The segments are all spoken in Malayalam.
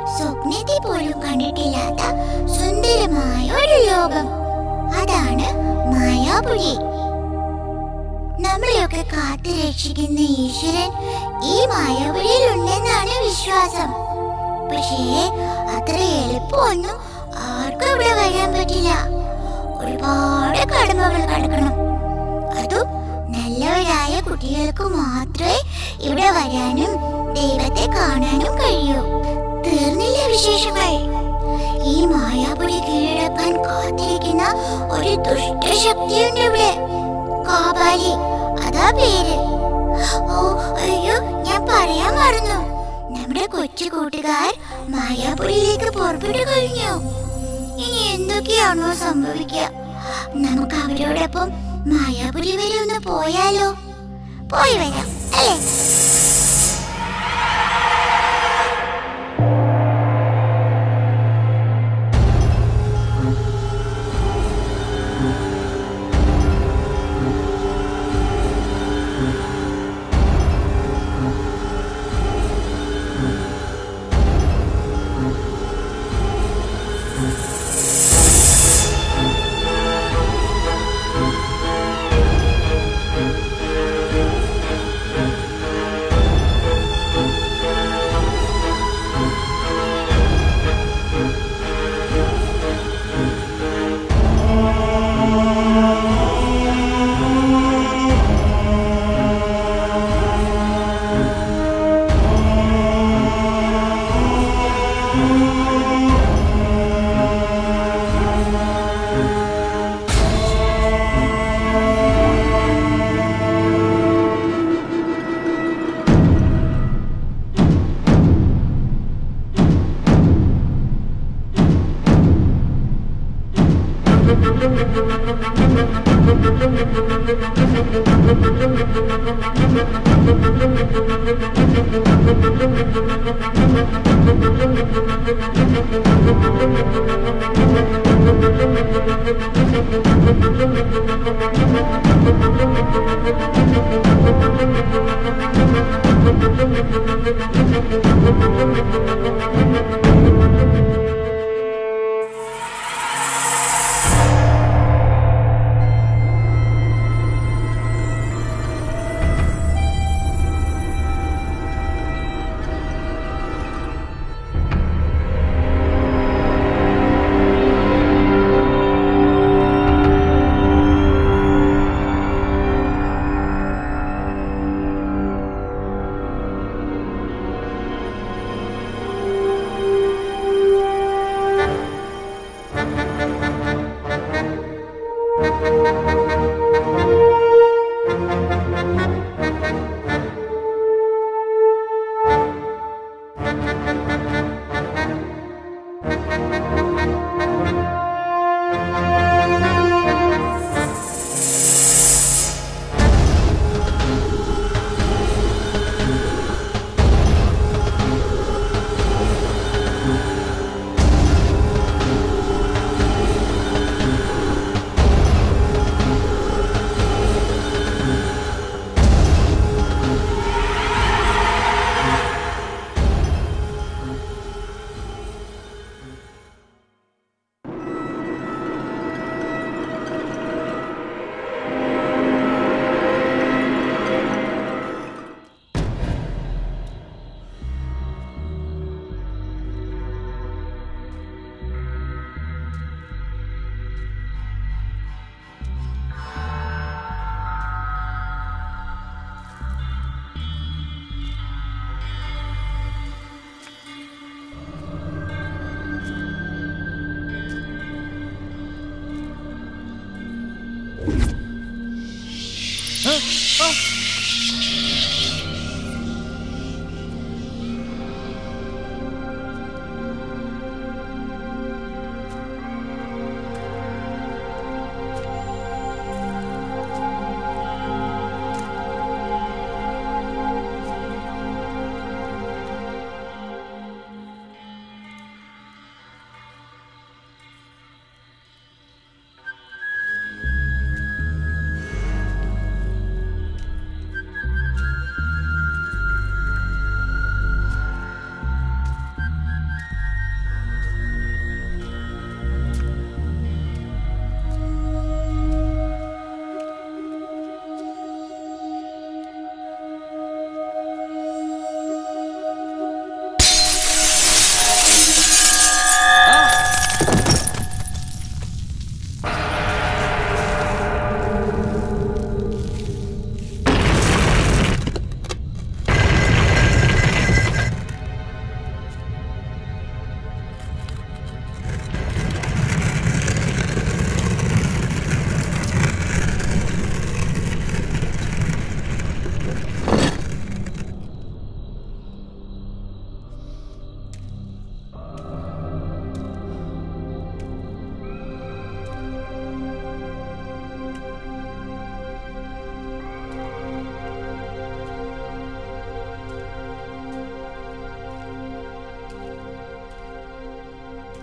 സ്വപ്നത്തിൽ പോലും കണ്ടിട്ടില്ലാത്ത സുന്ദരമായ ഒരു ലോകം അതാണ് മായാപുരി നമ്മളെയൊക്കെ കാത്തു രക്ഷിക്കുന്ന ഈശ്വരൻ ഈ മായാപുരിയിൽ ഉണ്ടെന്നാണ് വിശ്വാസം പക്ഷേ അത്ര എളുപ്പമൊന്നും ആർക്കും ഇവിടെ വരാൻ പറ്റില്ല ഒരുപാട് കടമകൾ കടക്കണം അതും നല്ലവരായ കുട്ടികൾക്ക് മാത്രമേ ഇവിടെ വരാനും ദൈവത്തെ കാണാനും കഴിയൂ തീർന്നില്ല വിശേഷങ്ങൾ ഈ മായാപുരി കീഴടക്കാൻ കാത്തിരിക്കുന്ന ഒരു ദുഷ്ടശക്തിയുണ്ട് ഇവിടെ കാബാലി അതാ പേര് ഓ അയ്യോ ഞാൻ പറയാൻ മറന്നു നമ്മുടെ കൊച്ചു കൂട്ടുകാർ മായാപുരിയിലേക്ക് പുറപ്പെട്ടു കഴിഞ്ഞു ഇനി എന്തൊക്കെയാണോ സംഭവിക്കുക നമുക്ക് അവരോടൊപ്പം മായാപുരി വരെ ഒന്ന് പോയാലോ പോയി വരാം അല്ലേ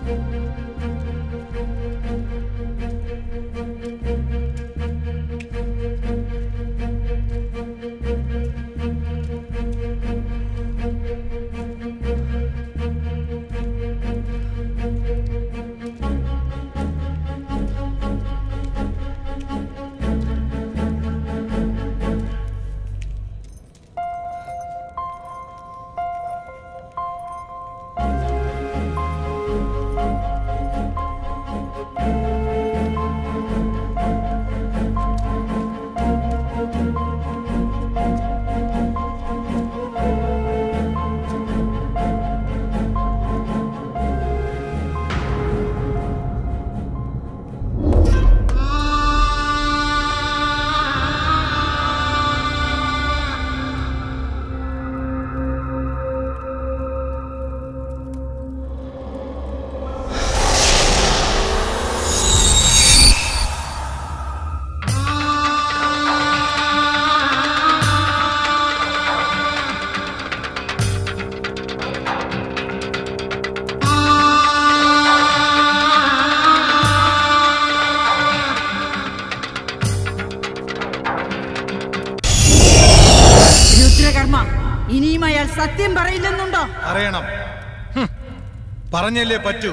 രുദ്രകർമ്മ ഇനിയും അയാൾ സത്യം പറയില്ലെന്നുണ്ടോ അറിയണം ഹും. പറഞ്ഞല്ലേ പറ്റൂ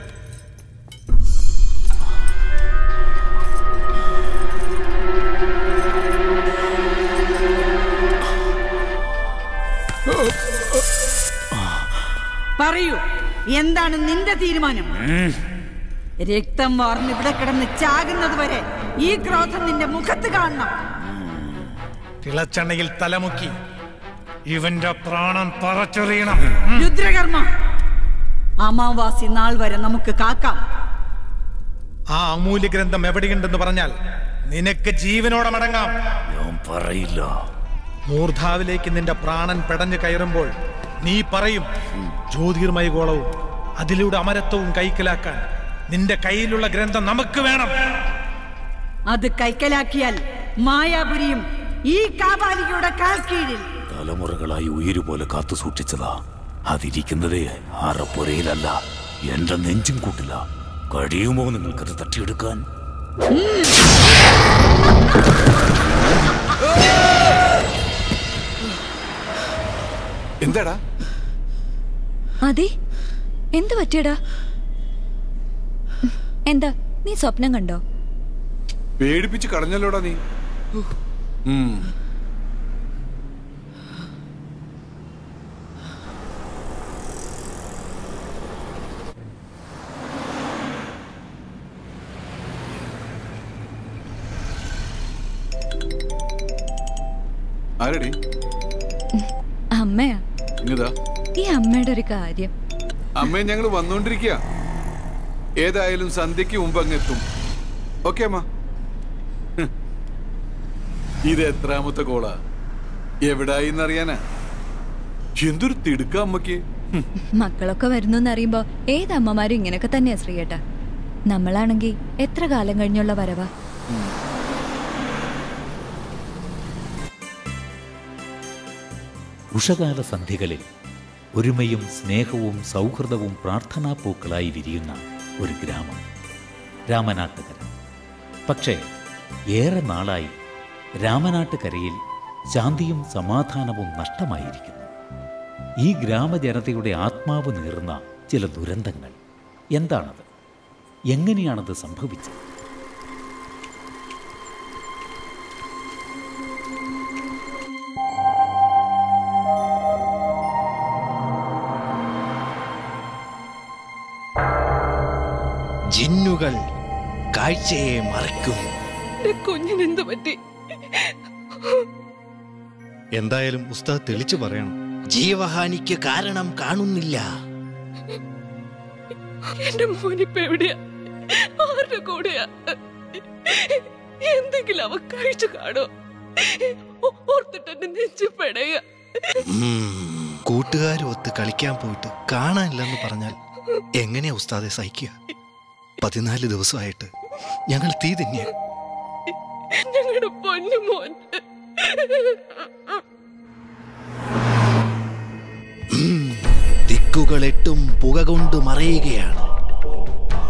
പറയൂ എന്താണ് നിന്റെ തീരുമാനം രക്തം വാർന്ന് ഇവിടെ കിടന്ന് ചാകുന്നത് വരെ ഈ ക്രോധം നിന്റെ മുഖത്ത് കാണണം തിളച്ചെണ്ണയിൽ തലമുക്കി ഇവന്റെ പ്രാണം പറച്ചെറിയണം രുദ്രകർമ്മ അമാവാസി നാൾ വരെ നമുക്ക് കാക്കാം ആ അമൂല്യ ഗ്രന്ഥം എവിടെയുണ്ടെന്ന് പറഞ്ഞാൽ നിനക്ക് ജീവനോടെ മടങ്ങാം ഞാൻ പറയില്ല മൂർധാവിലേക്ക് നിന്റെ പ്രാണൻ പെടഞ്ഞു കയറുമ്പോൾ നീ പറയും ജ്യോതിർമയ ഗോളവും അതിലൂടെ അമരത്വവും കൈക്കലാക്കാൻ നിന്റെ കയ്യിലുള്ള ഗ്രന്ഥം നമുക്ക് വേണം അത് കൈക്കലാക്കിയാൽ മായാപുരിയും ഈ കാപാലികയുടെ കാൽ കീഴിൽ തലമുറകളായി ഉയരുപോലെ കാത്തു സൂക്ഷിച്ചതാ അതിരിക്കുന്നതേ അറപ്പുരയിലല്ല എന്റെ നെഞ്ചും കൂട്ടില്ല കഴിയുമോ നിങ്ങൾക്കത് തട്ടിയെടുക്കാൻ എന്താടാ അതെ എന്ത് പറ്റിയടാ എന്താ നീ സ്വപ്നം കണ്ടോ പേടിപ്പിച്ച് കളഞ്ഞല്ലോടാ നീ ഉം. ആരടി അമ്മയാ ഇങ്ങതാ ഈ അമ്മയുടെ ഒരു കാര്യം അമ്മയെ ഞങ്ങൾ വന്നോണ്ടിരിക്കുക ഏതായാലും സന്ധ്യക്ക് മുമ്പ് അങ്ങ് എത്തും ഓക്കെ അമ്മ ഹ്. ഇത് എത്രാമത്തെ കോളാ എവിടായി എന്നറിയാനാ എന്തൊരു തിടുക്ക അമ്മക്ക് ഹും. മക്കളൊക്കെ വരുന്നു എന്നറിയുമ്പോ ഏത് അമ്മമാരും ഇങ്ങനെയൊക്കെ തന്നെയാ ശ്രീയേട്ടാ നമ്മളാണെങ്കി എത്ര കാലം കഴിഞ്ഞുള്ള വരവാ ഉഷകാല സന്ധ്യകളിൽ ഒരുമയും സ്നേഹവും സൗഹൃദവും പ്രാർത്ഥനാപ്പൂക്കളായി വിരിയുന്ന ഒരു ഗ്രാമം രാമനാട്ടുകര പക്ഷേ ഏറെ നാളായി രാമനാട്ടുകരയിൽ ശാന്തിയും സമാധാനവും നഷ്ടമായിരിക്കുന്നു ഈ ഗ്രാമജനതയുടെ ആത്മാവ് നീറുന്ന ചില ദുരന്തങ്ങൾ എന്താണത് എങ്ങനെയാണത് സംഭവിച്ചത് ജിന്നുകൾ കാഴ്ചയെ മറയ്ക്കുന്നു കുഞ്ഞിനെന്ത് പറ്റി എന്തായാലും ഉസ്താദ് തെളിച്ചു പറയണം ജീവഹാനിക്ക് കാരണം കാണുന്നില്ല എന്റെ മോനിപ്പ എവിടെയാ ആരുടെ കൂടെയാ എന്തെങ്കിലും അവ കഴിച്ചു കാണോ ഓ- ഓർത്തിട്ട് എന്റെ നെഞ്ചു പെടയ ഉം, കൂട്ടുകാരുമൊത്ത് കളിക്കാൻ പോയിട്ട് കാണാനില്ലെന്ന് പറഞ്ഞാൽ എങ്ങനെയാ ഉസ്താദെ സഹിക്കുക പതിനാല് ദിവസമായിട്ട് ഞങ്ങൾ തീ തിന്നിയ ഞങ്ങളുടെ പൊന്നു മോൻ ദിക്കുകളെട്ടും പുക കൊണ്ട് മറയുകയാണ്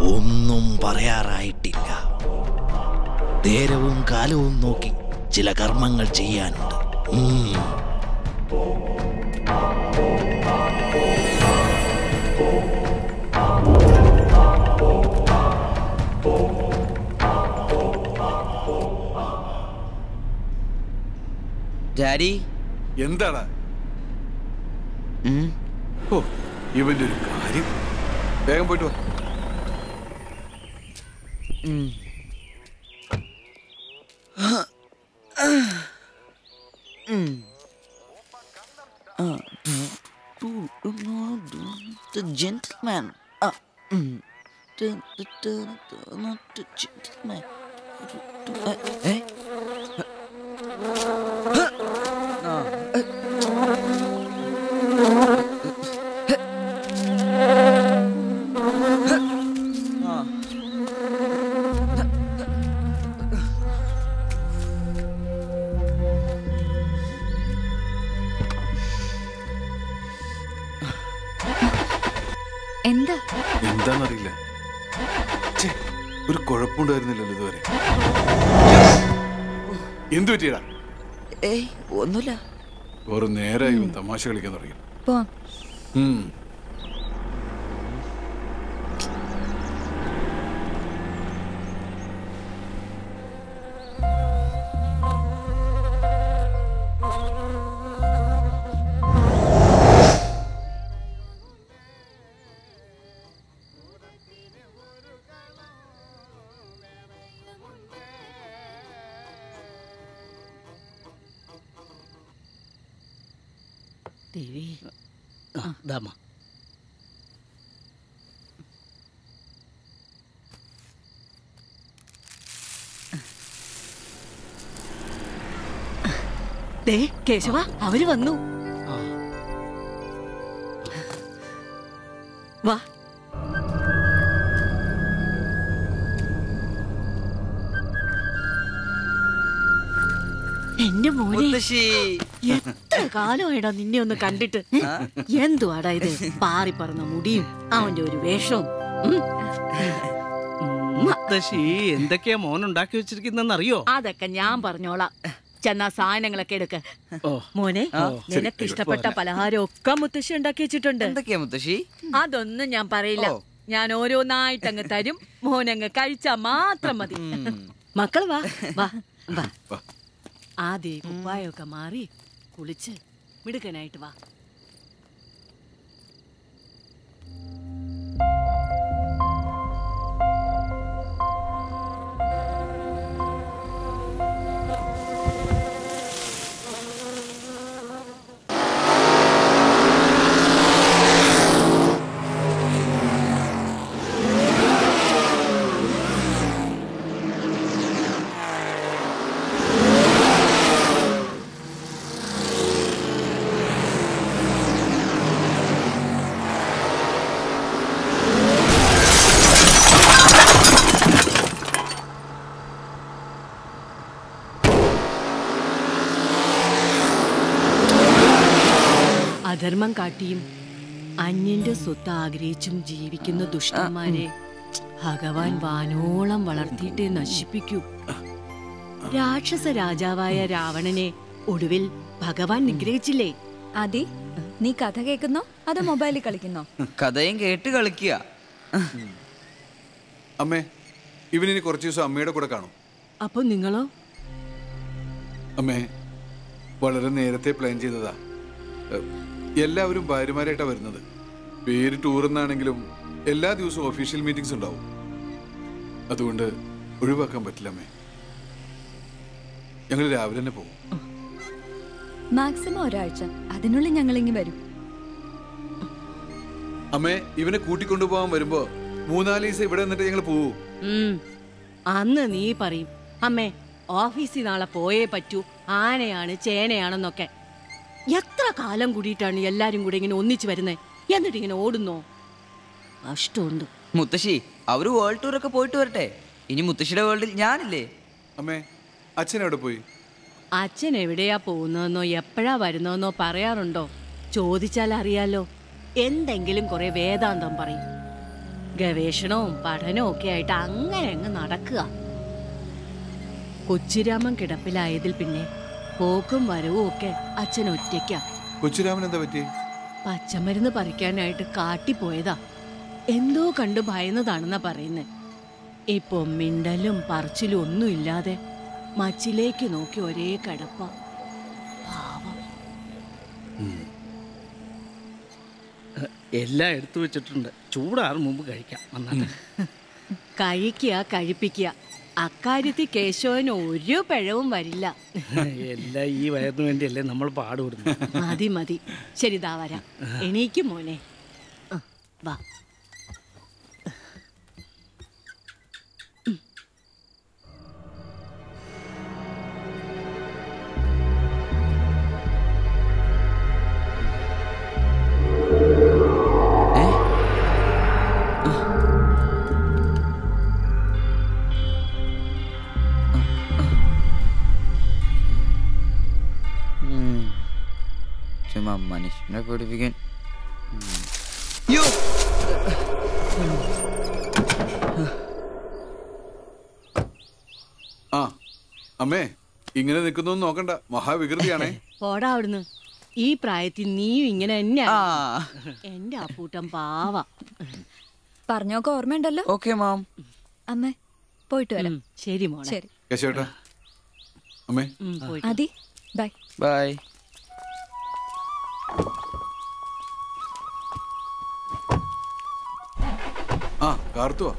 ഒന്നും പറയാറായിട്ടില്ല നേരവും കാലവും നോക്കി ചില കർമ്മങ്ങൾ ചെയ്യാനുണ്ട് ഉം. ഡാഡി എന്താടാ ഓ ഇവന്റെ ഒരു കാര്യം വേഗം പോയിട്ട് വാ The gentleman. Ah, mm. The, the, the, the, not the gentleman. Uh, eh? എന്താ എന്താന്നറിയില്ല ഛെ, ഒരു കുഴപ്പമുണ്ടായിരുന്നില്ലല്ലോ ഇതുവരെ എന്തു പറ്റിയടാ ഏയ് ഒന്നുമില്ല ഒരു നേരായി ഇവൻ തമാശ കളിക്കാൻ തുടങ്ങി പോവാം ഉം. ദേവി ദാമ ദേ കേശവ അവര് വന്നു വാ എന്റെ മോനെ മുത്തശ്ശി എത്ര കാലമായിടാ നിന്നെ ഒന്ന് കണ്ടിട്ട് എന്തുവാടാ ഇത് പാറി പറന്ന മുടിയും അവന്റെ ഒരു വേഷവും ഉം. ഉമ്മ. മുത്തശ്ശി എന്തൊക്കെയാ മോൻ ഉണ്ടാക്കി വെച്ചിരിക്കുന്നെന്നറിയോ അതൊക്കെ ഞാൻ പറഞ്ഞോളാം ചെന്നാ സാധനങ്ങളൊക്കെ എടുക്ക ഓ മോനെ ആ. നിനക്ക് ഇഷ്ടപ്പെട്ട പലഹാരം ഒക്കെ മുത്തശ്ശി ഉണ്ടാക്കി വെച്ചിട്ടുണ്ട് എന്തൊക്കെയാ മുത്തശ്ശി അതൊന്നും ഞാൻ പറയില്ല ഓ. ഞാൻ ഓരോന്നായിട്ട് അങ്ങ് തരും മോനങ്ങ് കഴിച്ചാ മാത്രം മതി മക്കൾ വാ വാ വാ വാ. ആദ്യം ഈ കുപ്പായൊക്കെ മാറി കുളിച്ച് മിടുക്കനായിട്ട് വാ അധർമ്മം കാട്ടിയും അന്യന്റെ സ്വത്ത് ആഗ്രഹിച്ചും ജീവിക്കുന്ന ദുഷ്ടന്മാരെ ഭഗവാൻ വാനോളം വളർത്തിയിട്ടേ നശിപ്പിക്കൂ രാക്ഷസ രാജാവായ രാവണനെ ഒടുവിൽ ഭഗവാൻ നിഗ്രഹിച്ചില്ലേ അതി നീ കഥ കേൾക്കുന്നോ അതോ മൊബൈലിൽ കളിക്കുന്നോ കഥയും കേട്ട് കളിക്കുക അമ്മേ ഇവനിനി കുറച്ച് ദിവസം അമ്മയുടെ കൂടെ കാണും അപ്പൊ നിങ്ങളോ അമ്മേ വളരെ നേരത്തെ പ്ലാൻ ചെയ്തതാ എഹ്, എല്ലാവരും ഭാര്യമാരായിട്ടാ വരുന്നത് പേര് ടൂർ എന്നാണെങ്കിലും എല്ലാ ദിവസവും ഒഫീഷ്യൽ മീറ്റിംഗ്സ് ഉണ്ടാവും അതുകൊണ്ട് ഒഴിവാക്കാൻ പറ്റില്ല അമ്മേ ഞങ്ങൾ രാവിലെ തന്നെ പോകും മാക്സിമം ഒരാഴ്ച അതിനുള്ളിൽ ഞങ്ങൾ ഇങ്ങ് വരും അമ്മേ ഇവനെ കൂട്ടിക്കൊണ്ടുപോകാൻ വരുമ്പോ മൂന്നാല് ദിവസം ഇവിടെ നിന്നിട്ട് ഞങ്ങൾ പോവൂ ഉം. അന്ന് നീ പറയും അമ്മേ ഓഫീസിൽ നാളെ പോയേ പറ്റൂ ആനയാണ് ചേനയാണെന്നൊക്കെ എത്ര കാലം കൂടിയിട്ടാണ് എല്ലാരും കൂടെ ഇങ്ങനെ ഒന്നിച്ചു വരുന്നേ എന്നിട്ട് ഇങ്ങനെ ഓടുന്നോ കഷ്ടമുണ്ട് മുത്തശ്ശി അവര് വേൾഡ് ടൂർ ഒക്കെ പോയിട്ട് വരട്ടെ ഇനി മുത്തശ്ശിയുടെ വേൾഡിൽ ഞാനില്ലേ അമ്മേ അച്ഛൻ എവിടെ പോയി അച്ഛൻ എവിടെയാ പോകുന്നതെന്നോ എപ്പോഴാ വരുന്നതെന്നോ പറയാറുണ്ടോ ചോദിച്ചാൽ അറിയാലോ എന്തെങ്കിലും കുറെ വേദാന്തം പറയും ഗവേഷണവും പഠനവും ഒക്കെ ആയിട്ട് അങ്ങനെ അങ്ങ് നടക്കുക കൊച്ചുരാമൻ കിടപ്പിലായതിൽ പിന്നെ പോക്കും വരവും ഒക്കെ അച്ഛൻ ഒറ്റയ്ക്കാ കൊച്ചുരാമൻ എന്താ പറ്റി പച്ചമരുന്ന് പറിക്കാനായിട്ട് കാട്ടിപ്പോയതാ എന്തോ കണ്ടു ഭയന്നതാണെന്നാ പറയുന്നത് ഇപ്പൊ മിണ്ടലും പറച്ചിലും ഒന്നുമില്ലാതെ മച്ചിലേക്ക് നോക്കി ഒരേ കിടപ്പ പാവം എല്ലാം എടുത്തു വെച്ചിട്ടുണ്ട് ചൂടാറും മുമ്പ് കഴിക്കാം വന്നാട്ടെ കഴിക്കുക കഴിപ്പിക്കുക അക്കാര്യത്തിൽ കേശവന് ഒരു പിഴവും വരില്ല എല്ലാം ഈ വയറിന് വേണ്ടിയല്ലേ നമ്മൾ പാടുപെടുന്നു മതി മതി ശരി ദാ വരാം എണീക്കും മോനെ ആ, വാ ഉം. ചുമ്മാ മനുഷ്യനെ പേടിപ്പിക്കാൻ ആ അമ്മേ ഇങ്ങനെ നിൽക്കുന്നു നോക്കണ്ട മഹാവികൃതിയാണേ പോടാ അവിടുന്ന് ഈ പ്രായത്തിൽ നീയും ഇങ്ങനെ തന്നെ എന്റെ അപ്പൂട്ടൻ പാവ പറഞ്ഞൊക്കെ ഓർമ്മയുണ്ടല്ലോ ഓക്കെ മാം അമ്മേ പോയിട്ട് വരാം ശരി മോളെ ശരി കേശവേട്ടാ അമ്മേ ഉം, പോയിട്ട് അതി ബൈ ബൈ ആ കാർത്തുവാ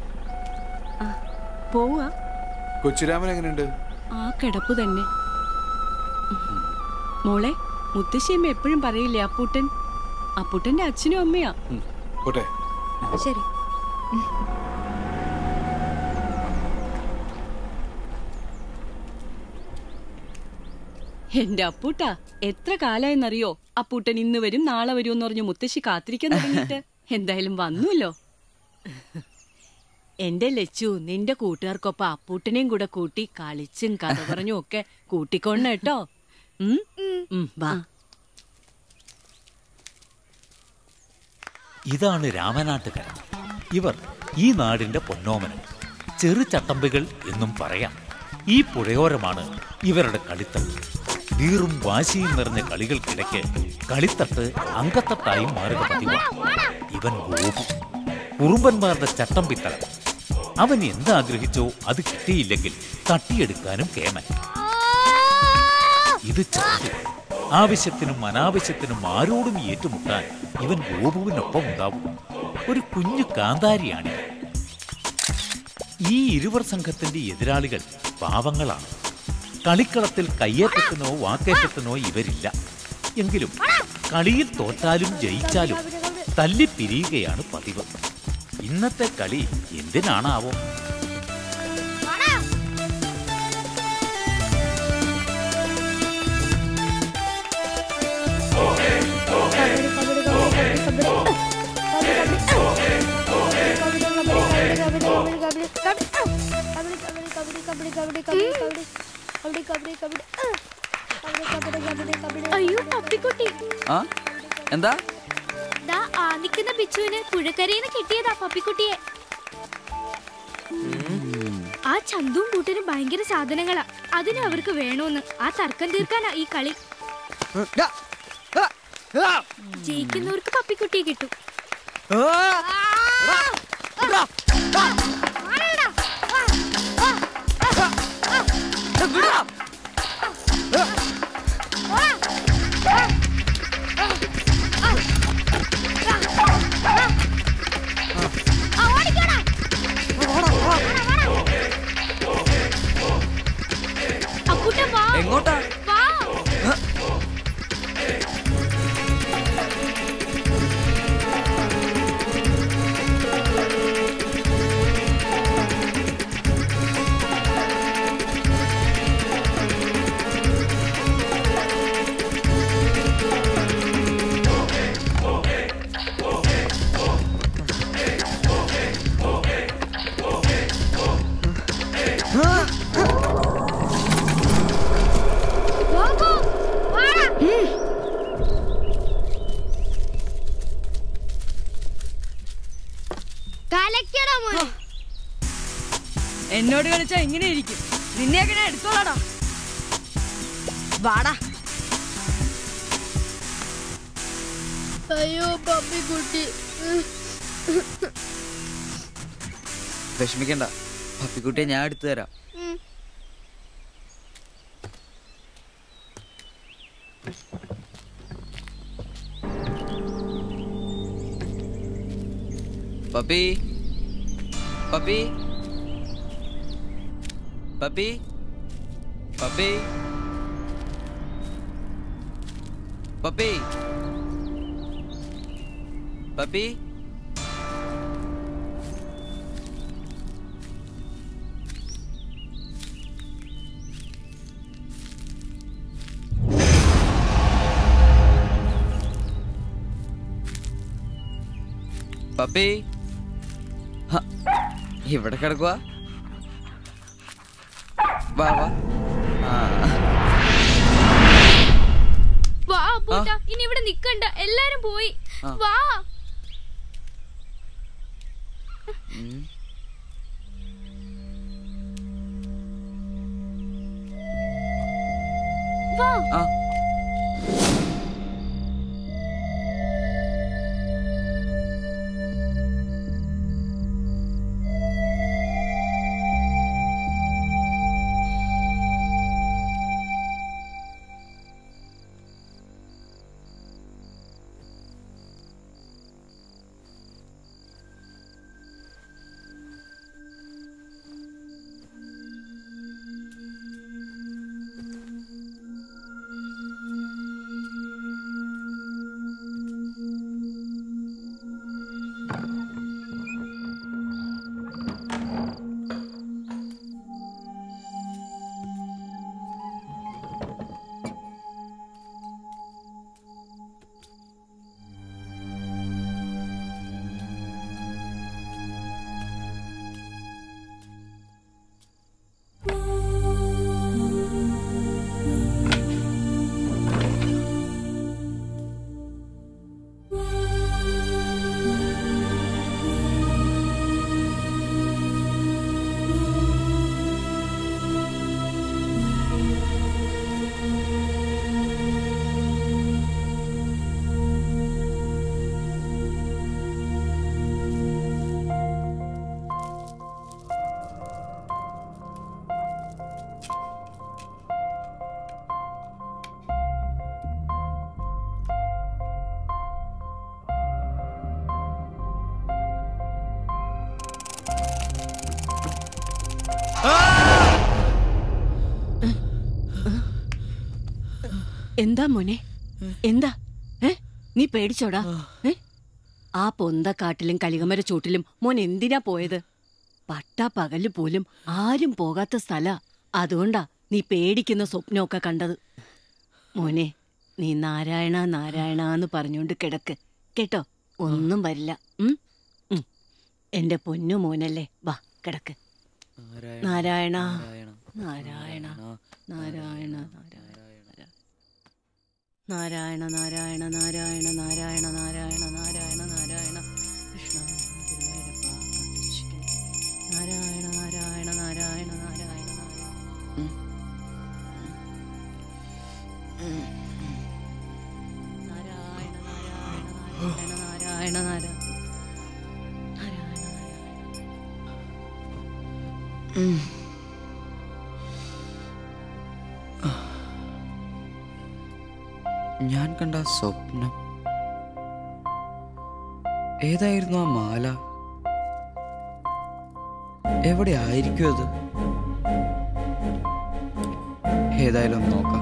പോവാ കൊച്ചുരാമൻ എങ്ങനെയുണ്ട് ആ കിടപ്പ് തന്നെ മോളെ മുത്തശ്ശിയമ്മ എപ്പോഴും പറയില്ലേ അപ്പൂട്ടൻ അപ്പൂട്ടന്റെ അച്ഛനും അമ്മയാ ഉം, പോട്ടെ ശരി എന്റെ അപ്പൂട്ടാ എത്ര കാലായെന്നറിയോ അപ്പൂട്ടൻ ഇന്ന് വരും നാളെ വരും എന്ന് പറഞ്ഞു മുത്തശ്ശി കാത്തിരിക്കാൻ തുടങ്ങിയിട്ട് എന്തായാലും വന്നുല്ലോ എന്റെ ലച്ചു നിന്റെ കൂട്ടുകാർക്കൊപ്പം അപ്പൂട്ടനെയും കൂടെ കൂട്ടി കളിച്ചും കഥ പറഞ്ഞും ഒക്കെ കൂട്ടിക്കൊണ്ട കേട്ടോ ഉം? ഉം, വാ ഇതാണ് രാമനാട്ടുകര ഇവർ ഈ നാടിന്റെ പൊന്നോമനം ചെറു ചട്ടമ്പികൾ എന്നും പറയാം ഈ പുഴയോരമാണ് ഇവരുടെ കളിത്തട്ട് വീറും വാശിയും നിറഞ്ഞ കളികൾക്കിടയ്ക്ക് കളിത്തട്ട് അങ്കത്തട്ടായി മാറുക പതിവാണ് ഇവൻ ഗോപു കുറുമ്പന്മാരുടെ ചട്ടമ്പിത്തളം അവൻ എന്താഗ്രഹിച്ചോ അത് കിട്ടിയില്ലെങ്കിൽ തട്ടിയെടുക്കാനും കേമൻ ഇത് ചാടി ആവശ്യത്തിനും അനാവശ്യത്തിനും ആരോടും ഏറ്റുമുട്ടാൻ ഇവൻ ഗോപുവിനൊപ്പം ഉണ്ടാവും ഒരു കുഞ്ഞു കാന്താരിയാണ് ഈ ഇരുവർ സംഘത്തിന്റെ എതിരാളികൾ പാവങ്ങളാണ് കളിക്കളത്തിൽ കയ്യേറ്റത്തിനോ വാക്കേറ്റത്തിനോ ഇവരില്ല എങ്കിലും കളിയിൽ തോറ്റാലും ജയിച്ചാലും തല്ലിപ്പിരിയുകയാണ് പതിവ് ഇന്നത്തെ കളി എന്തിനാണാവോ അയ്യോ പപ്പിക്കുട്ടി ആ എന്താ ദാ ആ നിൽക്കുന്ന പിച്ചുവിന് പുഴക്കരയിൽ കിട്ടിയതാ പപ്പിക്കുട്ടിയെ ആ ചന്തും കൂട്ടനും ഭയങ്കര സാധനങ്ങളാ അതിന് അവർക്ക് വേണോന്ന് ആ തർക്കം തീർക്കാനാ ഈ കളി ജയിക്കുന്നവർക്ക് പപ്പിക്കുട്ടിയെ കിട്ടും അപ്പൂട്ടൻ വാ എങ്ങോട്ടാ വാ ആ കലക്കടാ മോനെ എന്നോട് കളിച്ചാ ഇങ്ങനെ ഇരിക്കും നിന്നെയൊക്കെ ഞാൻ എടുത്തോളാടാ വാടാ അയ്യോ പപ്പി കുട്ടി വിഷമിക്കണ്ട പപ്പിക്കുട്ടിയെ ഞാൻ എടുത്തു തരാം puppy puppy puppy puppy puppy puppy puppy ഹ, ഇവിടെ കിടക്കുക വാ വാ ആ വാ പൂട്ട ഇനി ഇവിടെ നിക്കണ്ട എല്ലാരും പോയി ആ. വാ ഉം. വാ ആ എന്താ മോനെ എന്താ ഏ നീ പേടിച്ചോടാ ഏ ആ പൊന്തക്കാട്ടിലും കലികമര ചൂട്ടിലും മോൻ എന്തിനാ പോയത് പട്ടാ പകല് പോലും ആരും പോകാത്ത സ്ഥല അതുകൊണ്ടാ നീ പേടിക്കുന്ന സ്വപ്നമൊക്കെ കണ്ടത് മോനെ നീ നാരായണ നാരായണ എന്ന് പറഞ്ഞുകൊണ്ട് കിടക്ക് കേട്ടോ ഒന്നും വരില്ല ഉം? ഉം. എന്റെ പൊന്നു മോനല്ലേ വാ കിടക്ക് നാരായണ നാരായണ നാരായണ നാരായണ നാരായണ നാരായണ നാരായണ നാരായണ നാരായണ നാരായണ കൃഷ്ണ ഗുരുവായൂരപ്പ, കാത്തിരക്ഷിക്കണേ. നാരായണ നാരായണ നാരായണ നാരായണ നാരായണ നാരായണ നാരായണ നാരായണ നാരായണ ഞാൻ കണ്ട ആ സ്വപ്നം ഏതായിരുന്നു ആ മാല എവിടെ ആയിരിക്കും അത് ഏതായാലും ഒന്ന് നോക്കാം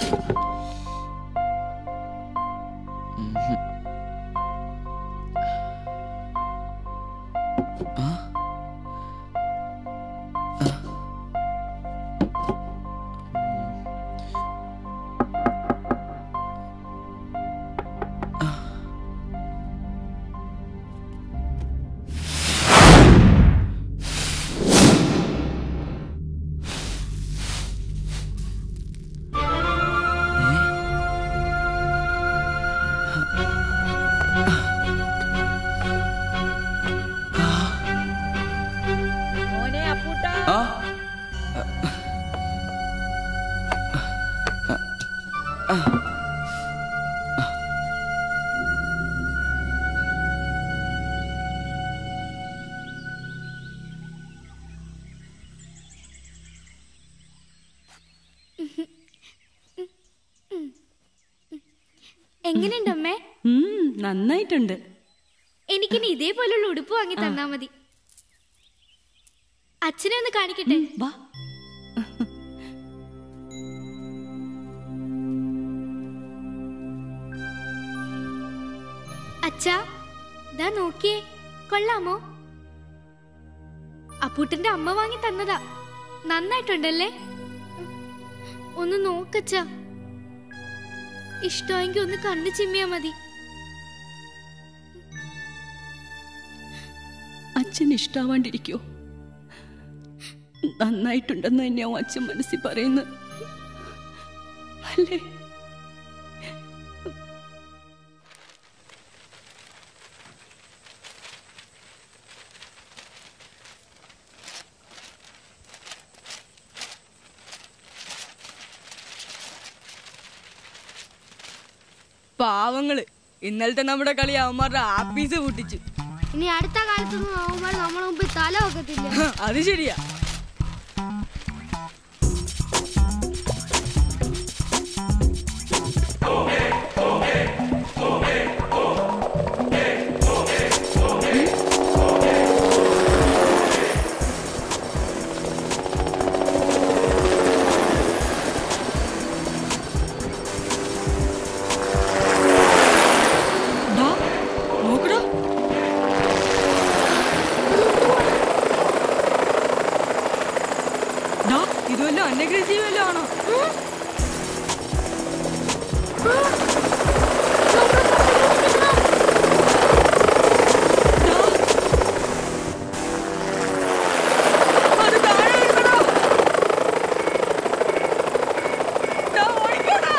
മോനെ അപ്പൂട്ടാ ആ എങ്ങനെയുണ്ട് അമ്മേ ഉം, നന്നായിട്ടുണ്ട് എനിക്കിനി ഇതേപോലുള്ള ഉടുപ്പ് വാങ്ങി തന്നാ മതി അച്ഛനെ ഒന്ന് കാണിക്കട്ടെ വാ അച്ഛാ ദാ നോക്കിയേ കൊള്ളാമോ അപ്പൂട്ടന്റെ അമ്മ വാങ്ങി തന്നതാ നന്നായിട്ടുണ്ടല്ലേ ഒന്ന് നോക്കച്ച ഇഷ്ടമെങ്കിൽ ഒന്ന് കണ്ണു ചിമ്മിയാ മതി അച്ഛൻ ഇഷ്ടാവാണ്ടിരിക്കോ നന്നായിട്ടുണ്ടെന്ന് തന്നെയാവും അച്ഛൻ മനസ്സിൽ പറയുന്നത് അല്ലേ പാവങ്ങള് ഇന്നലത്തെ നമ്മുടെ കളി അവന്മാരുടെ ആപ്പീസ് പൊട്ടിച്ചു ഇനി അടുത്ത കാലത്തൊന്നും ആവുമ്പോൾ നമ്മളെ മുമ്പിൽ തല വെക്കത്തില്ല അത് ശരിയാ ഡാ, നോക്കടാ ഡാ, ഇത് വല്ല അന്യഗ്രഹജീവി വല്ലതും ആണോ അത് താഴെ വീഴുമെടാ. ഡാ, ഓടിക്കോടാ.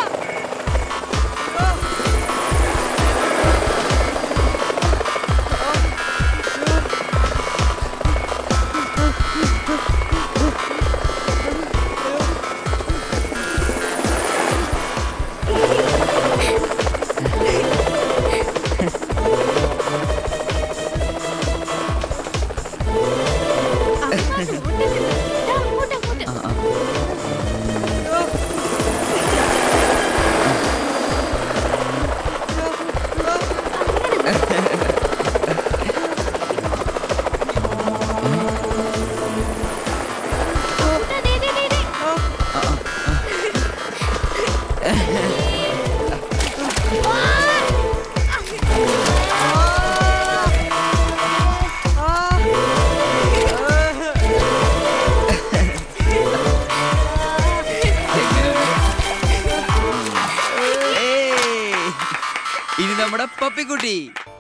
ഏയ്! ഇനി നമ്മുടെ പപ്പിക്കുട്ടി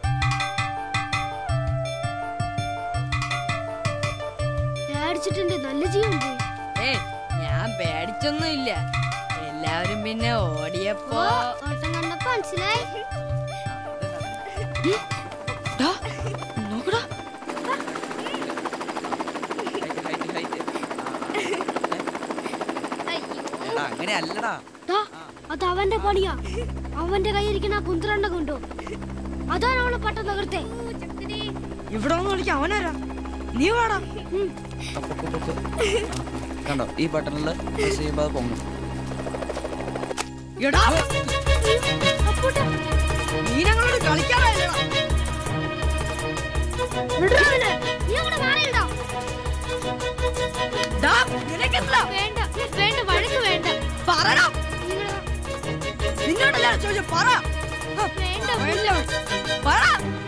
പേടിച്ചിട്ടുണ്ട് നല്ല ജീവൻ പോയി ഏയ് ഞാൻ പേടിച്ചൊന്നും ഇല്ല എല്ലാവരും പിന്നെ ഓടിയപ്പോ ഓട്ടം കണ്ടപ്പോ മനസ്സിലായി ഡാ, നോക്കടാ എടാ അങ്ങനെ അല്ലടാ ദാ, അത് അവന്റെ പണിയാ അവന്റെ കയ്യിരിക്കുന്ന ആ കുന്ത്രണ്ട കൊണ്ടോ അതാണ് അവളെ പട്ടം തകർത്തേ ഇവിടെ ഒന്ന് വിളിക്കാം അവനാരാ നീ വാടാ കണ്ടോ ഈ ബട്ടണിൽ പ്രസ് ചെയ്യുമ്പോൾ അത് പൊങ്ങും എടാ നീ ഞങ്ങളോട് കളിക്കാറായില്ലടാ വിടടാ അവനെ. നീ അങ്ങോട്ട് മാറിയിടോ. ഡാ, നിനക്കെന്താ വേണ്ട വേണ്ട വഴക്ക് വേണ്ട പറടാ നിങ്ങള് പറ വേണ്ട പറ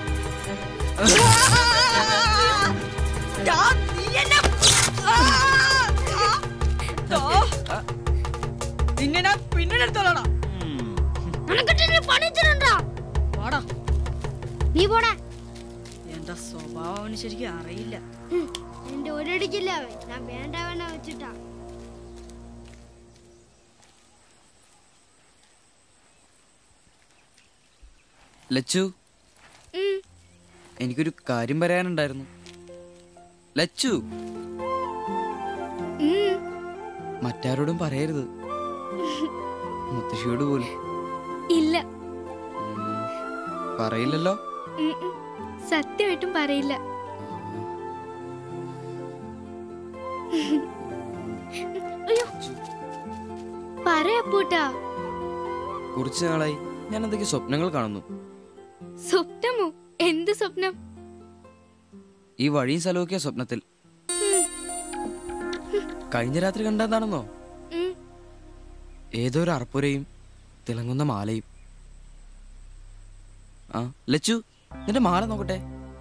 ദാ, നീ എന്നെ ആ, ആ, ദാ. നിന്നെ ഞാൻ പിന്നീട് എടുത്തോളാം നിനക്കിട്ട് പണിച്ചിട്ടുണ്ടാ വാടാ നീ പോടാ എന്റെ സ്വഭാവം അവന് ശരിക്കും അറിയില്ല ഉം, എന്റെ ഒരടിക്കില്ല അവൻ ഞാൻ വേണ്ട വേണ്ട വെച്ചിട്ടാ ലച്ചു ഉം. എനിക്കൊരു കാര്യം പറയാനുണ്ടായിരുന്നു ലച്ചു ഉം. മറ്റാരോടും പറയരുത് മുത്തശ്ശിയോട് പോലും ഇല്ല പറയില്ലല്ലോ ഉം, ഉം. സത്യമായിട്ടും പറയില്ല അയ്യോ പറയപ്പൂട്ടാ കുറച്ചു നാളായി ഞാൻ എന്തൊക്കെ സ്വപ്നങ്ങൾ കാണുന്നു സ്വപ്നമോ എന്ത് സ്വപ്നം ഈ വഴിയും സ്ഥലമൊക്കെ സ്വപ്നത്തിൽ കഴിഞ്ഞ രാത്രി കണ്ടെന്താണെന്നോ ഉം. ഏതോ ഒരു അറപ്പുരയും തിളങ്ങുന്ന മാലയും ആ ലച്ചു നിന്റെ മാല നോക്കട്ടെ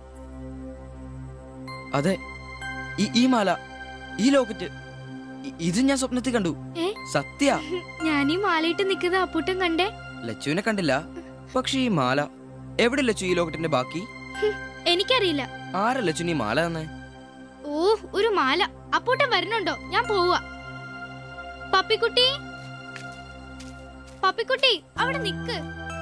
അതെ ഈ ഈ മാല ഈ ലോക്കറ്റ് ഇ- ഇത് ഞാൻ സ്വപ്നത്തിൽ കണ്ടു ഏ? സത്യ ഞാൻ ഈ മാലയിട്ട് നിൽക്കുന്ന അപ്പൂട്ടൻ കണ്ടേ ലച്ചുവിനെ കണ്ടില്ല പക്ഷെ ഈ മാല എവിടെ ലച്ചു ഈ ലോക്കറ്റിന്റെ ബാക്കി ഹും, എനിക്കറിയില്ല ആരാ ലച്ചു ഈ മാല തന്നെ ഓ ഒരു മാല അപ്പൂട്ടൻ വരുന്നുണ്ടോ ഞാൻ പോവാ പപ്പിക്കുട്ടി പപ്പിക്കുട്ടി അവിടെ നിക്ക്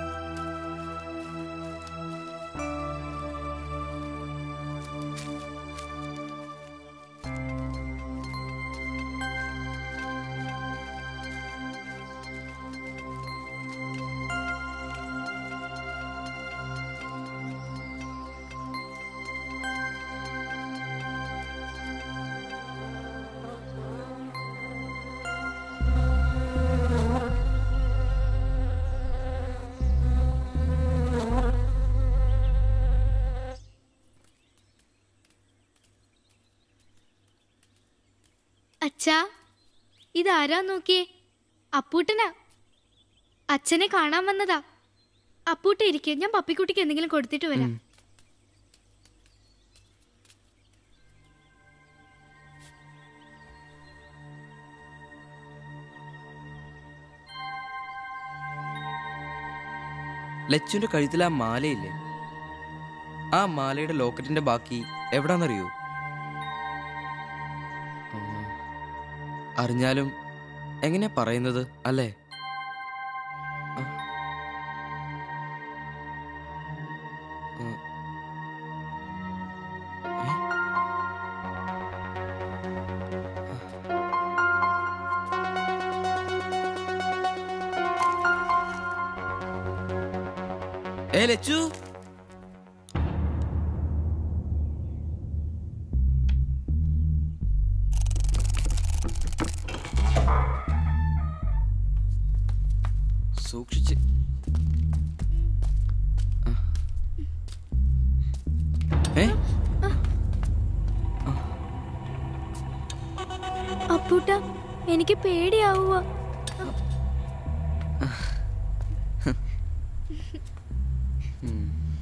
അച്ഛാ ഇതാരാ നോക്കിയേ അപ്പൂട്ടനാ അച്ഛനെ കാണാൻ വന്നതാ അപ്പൂട്ട ഇരിക്കെ ഞാൻ പപ്പിക്കുട്ടിക്ക് എന്തെങ്കിലും കൊടുത്തിട്ട് വരാം ലച്ചുവിന്റെ കഴുത്തിൽ ആ മാലയില്ലേ ആ മാലയുടെ ലോക്കറ്റിന്റെ ബാക്കി എവിടാന്നറിയോ ഉം. അറിഞ്ഞാലും എങ്ങനെയാ പറയുന്നത് അല്ലേ ആ. ഉം. ഏ? ഏ ലച്ചു സൂക്ഷിച്ച് ആ. ഏ അപ്പൂട്ട എനിക്ക് പേടിയാവുക ഉം.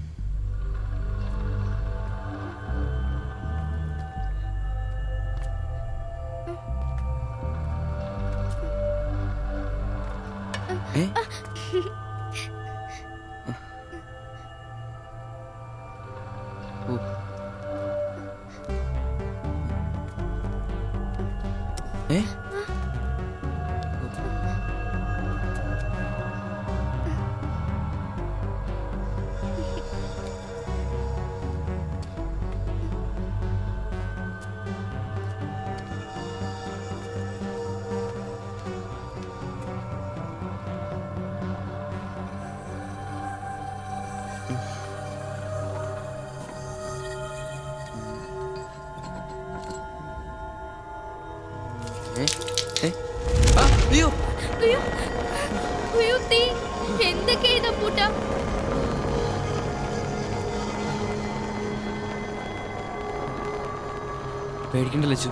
ഏ ഓ. ഏ ഏ ഏ ആ അയ്യോ അയ്യോ അയ്യോ തീ എന്തൊക്കെയാ ഇത് അപ്പൂട്ട പേടിക്കണ്ട ലച്ചു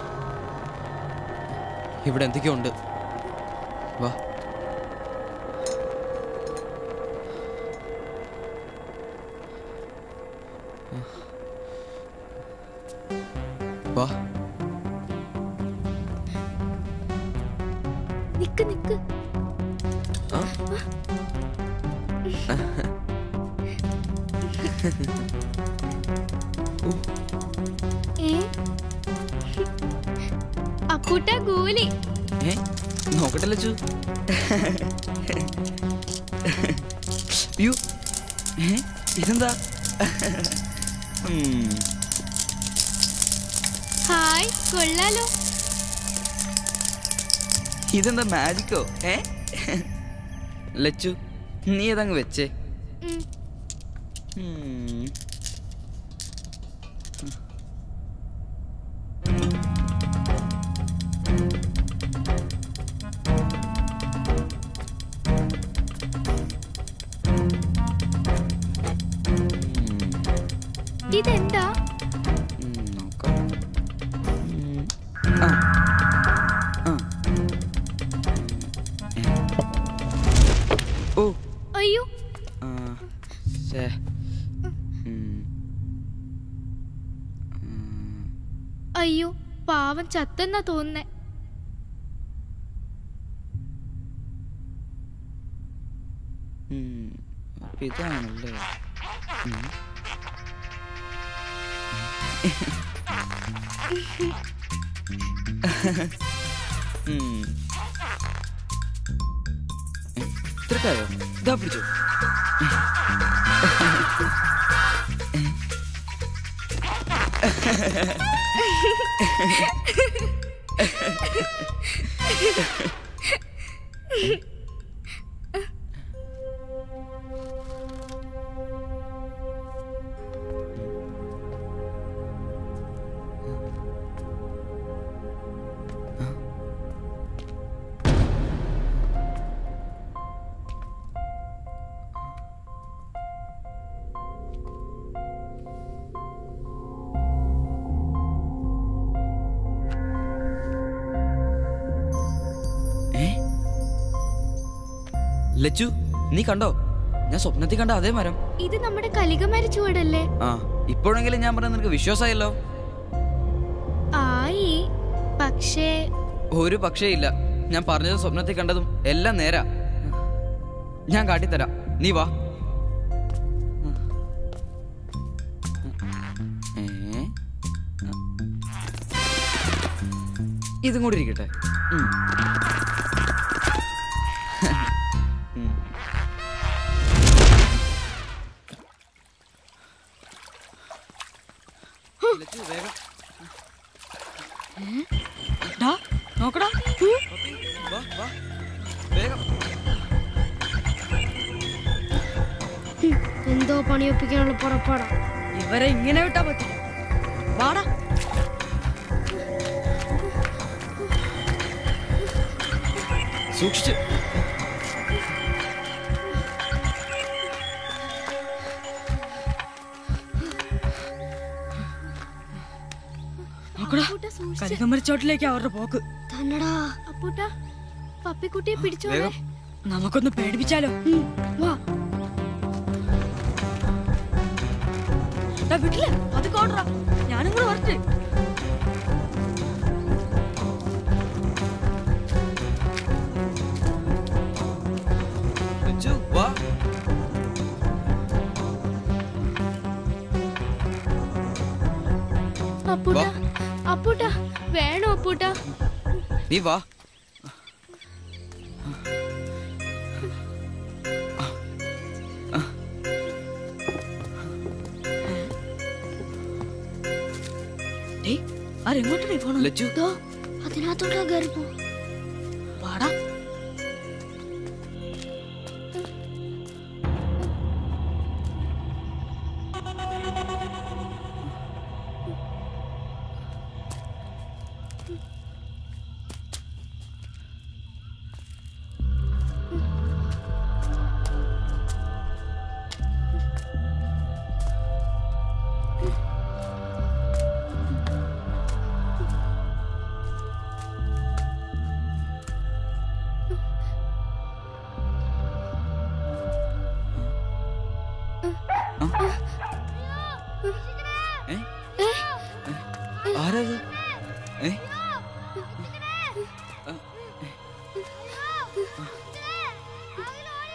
ഇവിടെ എന്തൊക്കെയോ ഉണ്ട് വാ നിക്ക് നിക്ക് ഏ അപ്പൂട്ട ഗോലി ഏ നോക്കട്ടെ ലച്ചു യു ഏ ഇതെന്താ ഉം. ഹായ് കൊള്ളാലോ ഇതെന്താ മാജിക്കോ ഏ ലച്ചു നീ അതങ്ങ് വെച്ചേ ഉം. ഉം. ഇതെന്താ ഉം, നോക്കാം ഉം. ആ. ആ. ഓ അയ്യോ ആ. ശ്ശേ. ഉം. അയ്യോ പാവം ചത്തെന്നാ തോന്നുന്നേ ഉം. അപ്പൊ ഇതാണല്ലേ ഉം. ഉം. ഇത്രക്കായോ ഇതാ പിടിച്ചോ ഏ? ലച്ചു നീ കണ്ടോ ഞാൻ സ്വപ്നത്തിൽ കണ്ട അതേ മരം ഇത് നമ്മുടെ കലികമര ചുവടല്ലേ ആ ഇപ്പോഴെങ്കിലും ഞാൻ പറഞ്ഞ നിനക്ക് വിശ്വാസമായല്ലോ ആയി പക്ഷേ ഒരു പക്ഷേ ഇല്ല ഞാൻ പറഞ്ഞതും സ്വപ്നത്തിൽ കണ്ടതും എല്ലാം നേരാ ഞാൻ കാട്ടിത്തരാം നീ വാ ഏ? ഇതും കൂടി ഇരിക്കട്ടെ ഉം. ഉം. ലച്ചു, വേഗം. ഡാ, നോക്കടാ വാ, വാ. വേഗം ഹും, എന്തോ പണിയൊപ്പിക്കാനുള്ള പുറപ്പാടാ ഇവരെ ഇങ്ങനെ വിട്ടാ പറ്റില്ല വാടാ സൂക്ഷിച്ച് നോക്കടാ കലികമരിച്ചോട്ടിലേക്ക് അവരുടെ പോക്ക് തന്നടാ അപ്പൂട്ട പപ്പിക്കുട്ടിയെ പിടിച്ചോളെ വേഗം നമുക്കൊന്ന് പേടിപ്പിച്ചാലോ വാ ഡാ, വിട്ടില്ല അത് കോണ്ടറാ ഞാനും കൂടെ വരട്ടെ ലച്ചു, വാ അപ്പൂട്ട അപ്പൂട്ട വേണോ അപ്പൂട്ട നീ വാ ആരെങ്ങോട്ടേ പോണു ലച്ചു ദോ അതിനകത്തോട്ടാ കയറി പോ വാടാ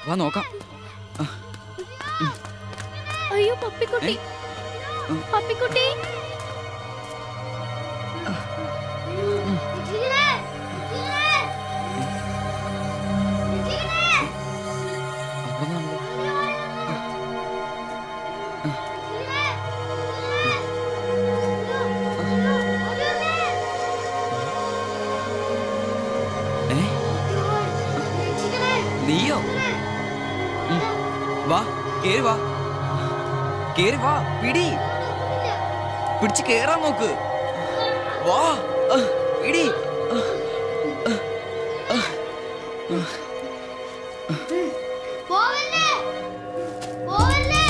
വാ നോക്കാം അയ്യോ പപ്പിക്കുട്ടി പപ്പിക്കുട്ടി നീയോ ഉം. വാ കേറി വാ കേറി വാ പിടി പിടിച്ച് കേറാൻ നോക്ക് വാ ആ, പിടി ആ, ആ, ആ, ആ. പോവല്ലേ പോവല്ലേ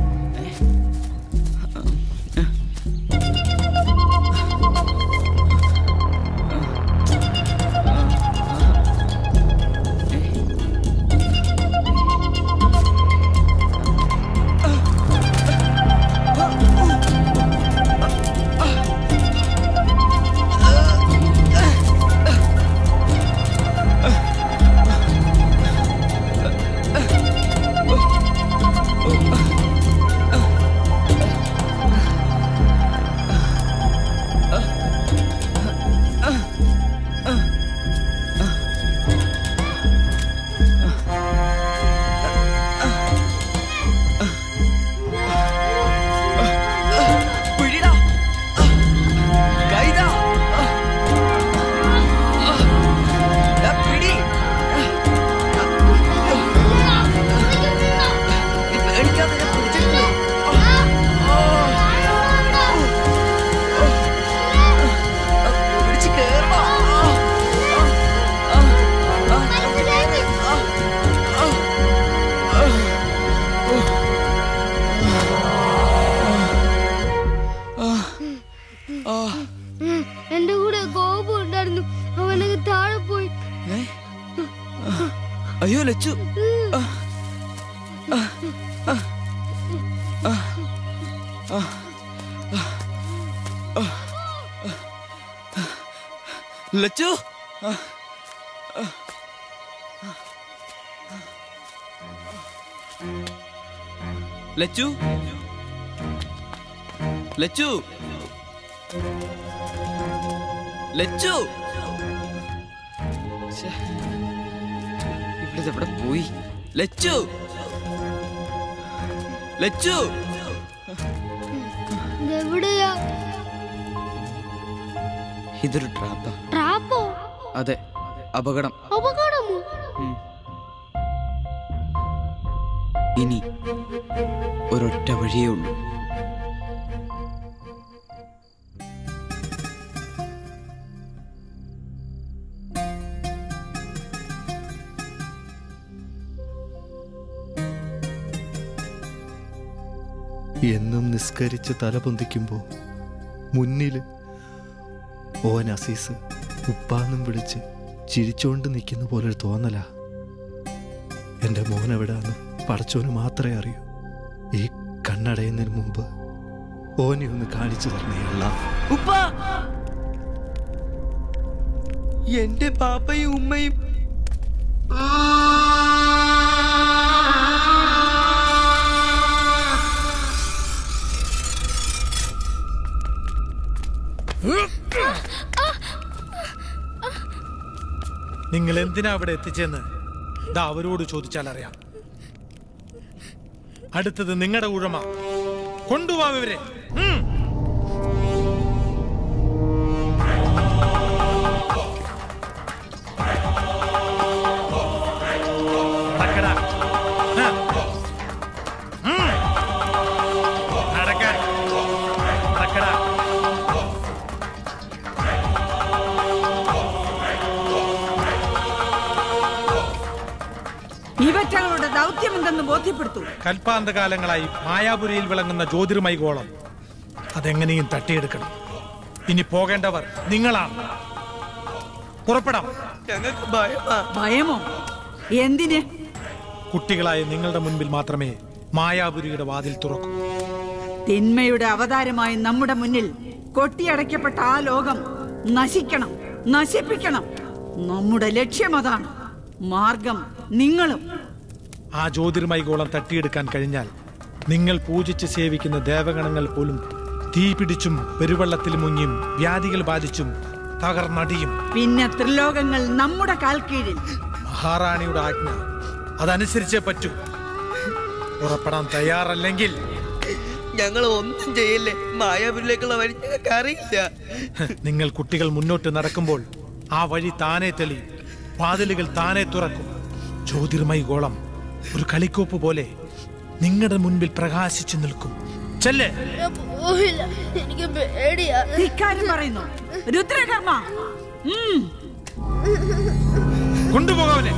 പിടിടാ ആ, കൈതാ ആ, ആ, ദാ പിടി നീ പേടിക്കാതെ ഞാൻ പിടിച്ചിട്ടുണ്ട് പിടിച്ച് കേറണം ഉം, എന്റെ കൂടെ ഗോപു ഉണ്ടായിരുന്നു അവനൊക്കെ താഴെ പോയി അയ്യോ ലച്ചു ആ, ആ, ആ, ആ, ആ, ആ, ആ. ലച്ചു ആ, ആ. ലച്ചു ലച്ചു ലച്ചു ശ്ശേ. ഇവിടെ എവിടെ പോയി ലച്ചു ലച്ചു എവിടെയാ ഇതൊരു ട്രാപ്പാ ട്രാപ്പോ അതെ അപകടം അപകടമോ ഉം. ഇനി ഒരൊറ്റ വഴിയേ ഉള്ളൂ എന്നും നിസ്കരിച്ച് തല പൊന്തിക്കുമ്പോൾ മുന്നിൽ ഓൻ അസീസ് ഉപ്പാന്നും വിളിച്ച് ചിരിച്ചോണ്ട് നിൽക്കുന്ന പോലൊരു തോന്നലാ എൻ്റെ മോൻ എവിടാന്ന് പടച്ചോന് മാത്രമേ അറിയൂ ഈ കണ്ണടയുന്നതിന് മുമ്പ് ഓനെ ഒന്ന് കാണിച്ചു തരണേയുള്ള ഉപ്പ എന്റെ പാപ്പയും ഉമ്മയും നിങ്ങൾ എന്തിനാ അവിടെ എത്തിച്ചെന്ന് ഇതാ അവരോട് ചോദിച്ചാൽ അറിയാം അടുത്തത് നിങ്ങളുടെ ഊഴമ കൊണ്ടുപോവാ ഇവരെ ഉം. നടക്കടാ. ആ. ഉം. നടക്കാൻ. നടക്കടാ. ഇവറ്റകളുടെ ദൗത്യം എന്തെന്ന് ബോധ്യപ്പെടുത്തൂ കൽപ്പാന്തകാലങ്ങളായി മായാപുരിയിൽ വിളങ്ങുന്ന ജ്യോതിർമയി ഗോളം അതെങ്ങനെയും തട്ടിയെടുക്കണം ഇനി പോകേണ്ടവർ നിങ്ങളാണ് പുറപ്പെടാം ഞങ്ങൾക്ക് ഭയമാ ഭയമോ എന്തിന് കുട്ടികളായ നിങ്ങളുടെ മുൻപിൽ മാത്രമേ മായാപുരിയുടെ വാതിൽ തുറക്കൂ തിന്മയുടെ അവതാരമായി നമ്മുടെ മുന്നിൽ കൊട്ടിയടയ്ക്കപ്പെട്ട ആ ലോകം നശിക്കണം നശിപ്പിക്കണം നമ്മുടെ ലക്ഷ്യം അതാണ് മാർഗം നിങ്ങളും ആ ജ്യോതിർമൈഗോളം തട്ടിയെടുക്കാൻ കഴിഞ്ഞാൽ നിങ്ങൾ പൂജിച്ച് സേവിക്കുന്ന ദേവഗണങ്ങൾ പോലും തീ പിടിച്ചും പെരുവെള്ളത്തിൽ മുങ്ങിയും വ്യാധികൾ ബാധിച്ചും തകർന്നടിയും പിന്നെ ത്രിലോകങ്ങൾ നമ്മുടെ കാൽ കീഴിൽ മഹാറാണിയുടെ ആജ്ഞ അതനുസരിച്ചേ പറ്റൂ പുറപ്പെടാൻ തയ്യാറല്ലെങ്കിൽ ഞങ്ങൾ ഒന്നും ചെയ്യില്ലേ മായാപുരിലേക്കുള്ള വഴി ഞങ്ങൾക്ക് അറിയില്ല നിങ്ങൾ കുട്ടികൾ മുന്നോട്ട് നടക്കുമ്പോൾ ആ വഴി താനെ തെളിയും വാതിലുകൾ താനെ തുറക്കും ജ്യോതിർമയി ഗോളം ഒരു കളിക്കോപ്പ് പോലെ നിങ്ങളുടെ മുൻപിൽ പ്രകാശിച്ചു നിൽക്കും ചെല്ലേ ഞാൻ പോവില്ല എനിക്ക് പേടിയാ ധിക്കാരം പറയുന്നു രുദ്രകർമ്മ ഉം. കൊണ്ടുപോകാവനെ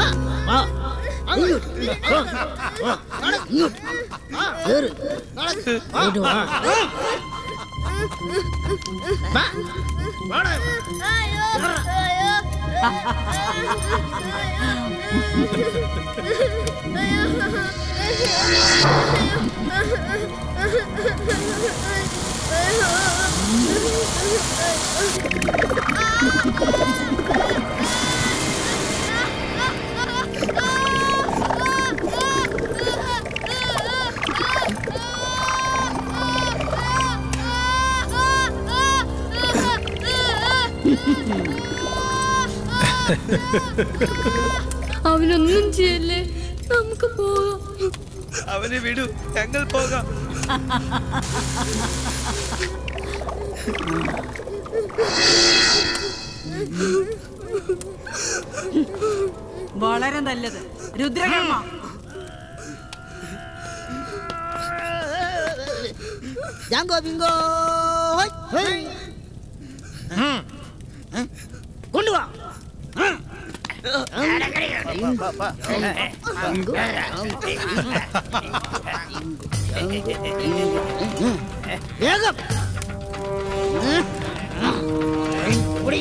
അവനൊന്നും ചെയ്യല്ലേ നമുക്ക് പോകാം അവനെ വിടൂ ഞങ്ങൾ പോകാം വളരെ നല്ലത് രുദ്രകർമ്മ ജാങ്കോ ബിങ്കോ ഹോയ്, ഹോയ്. കൊണ്ടുവാ വേഗം കുടി.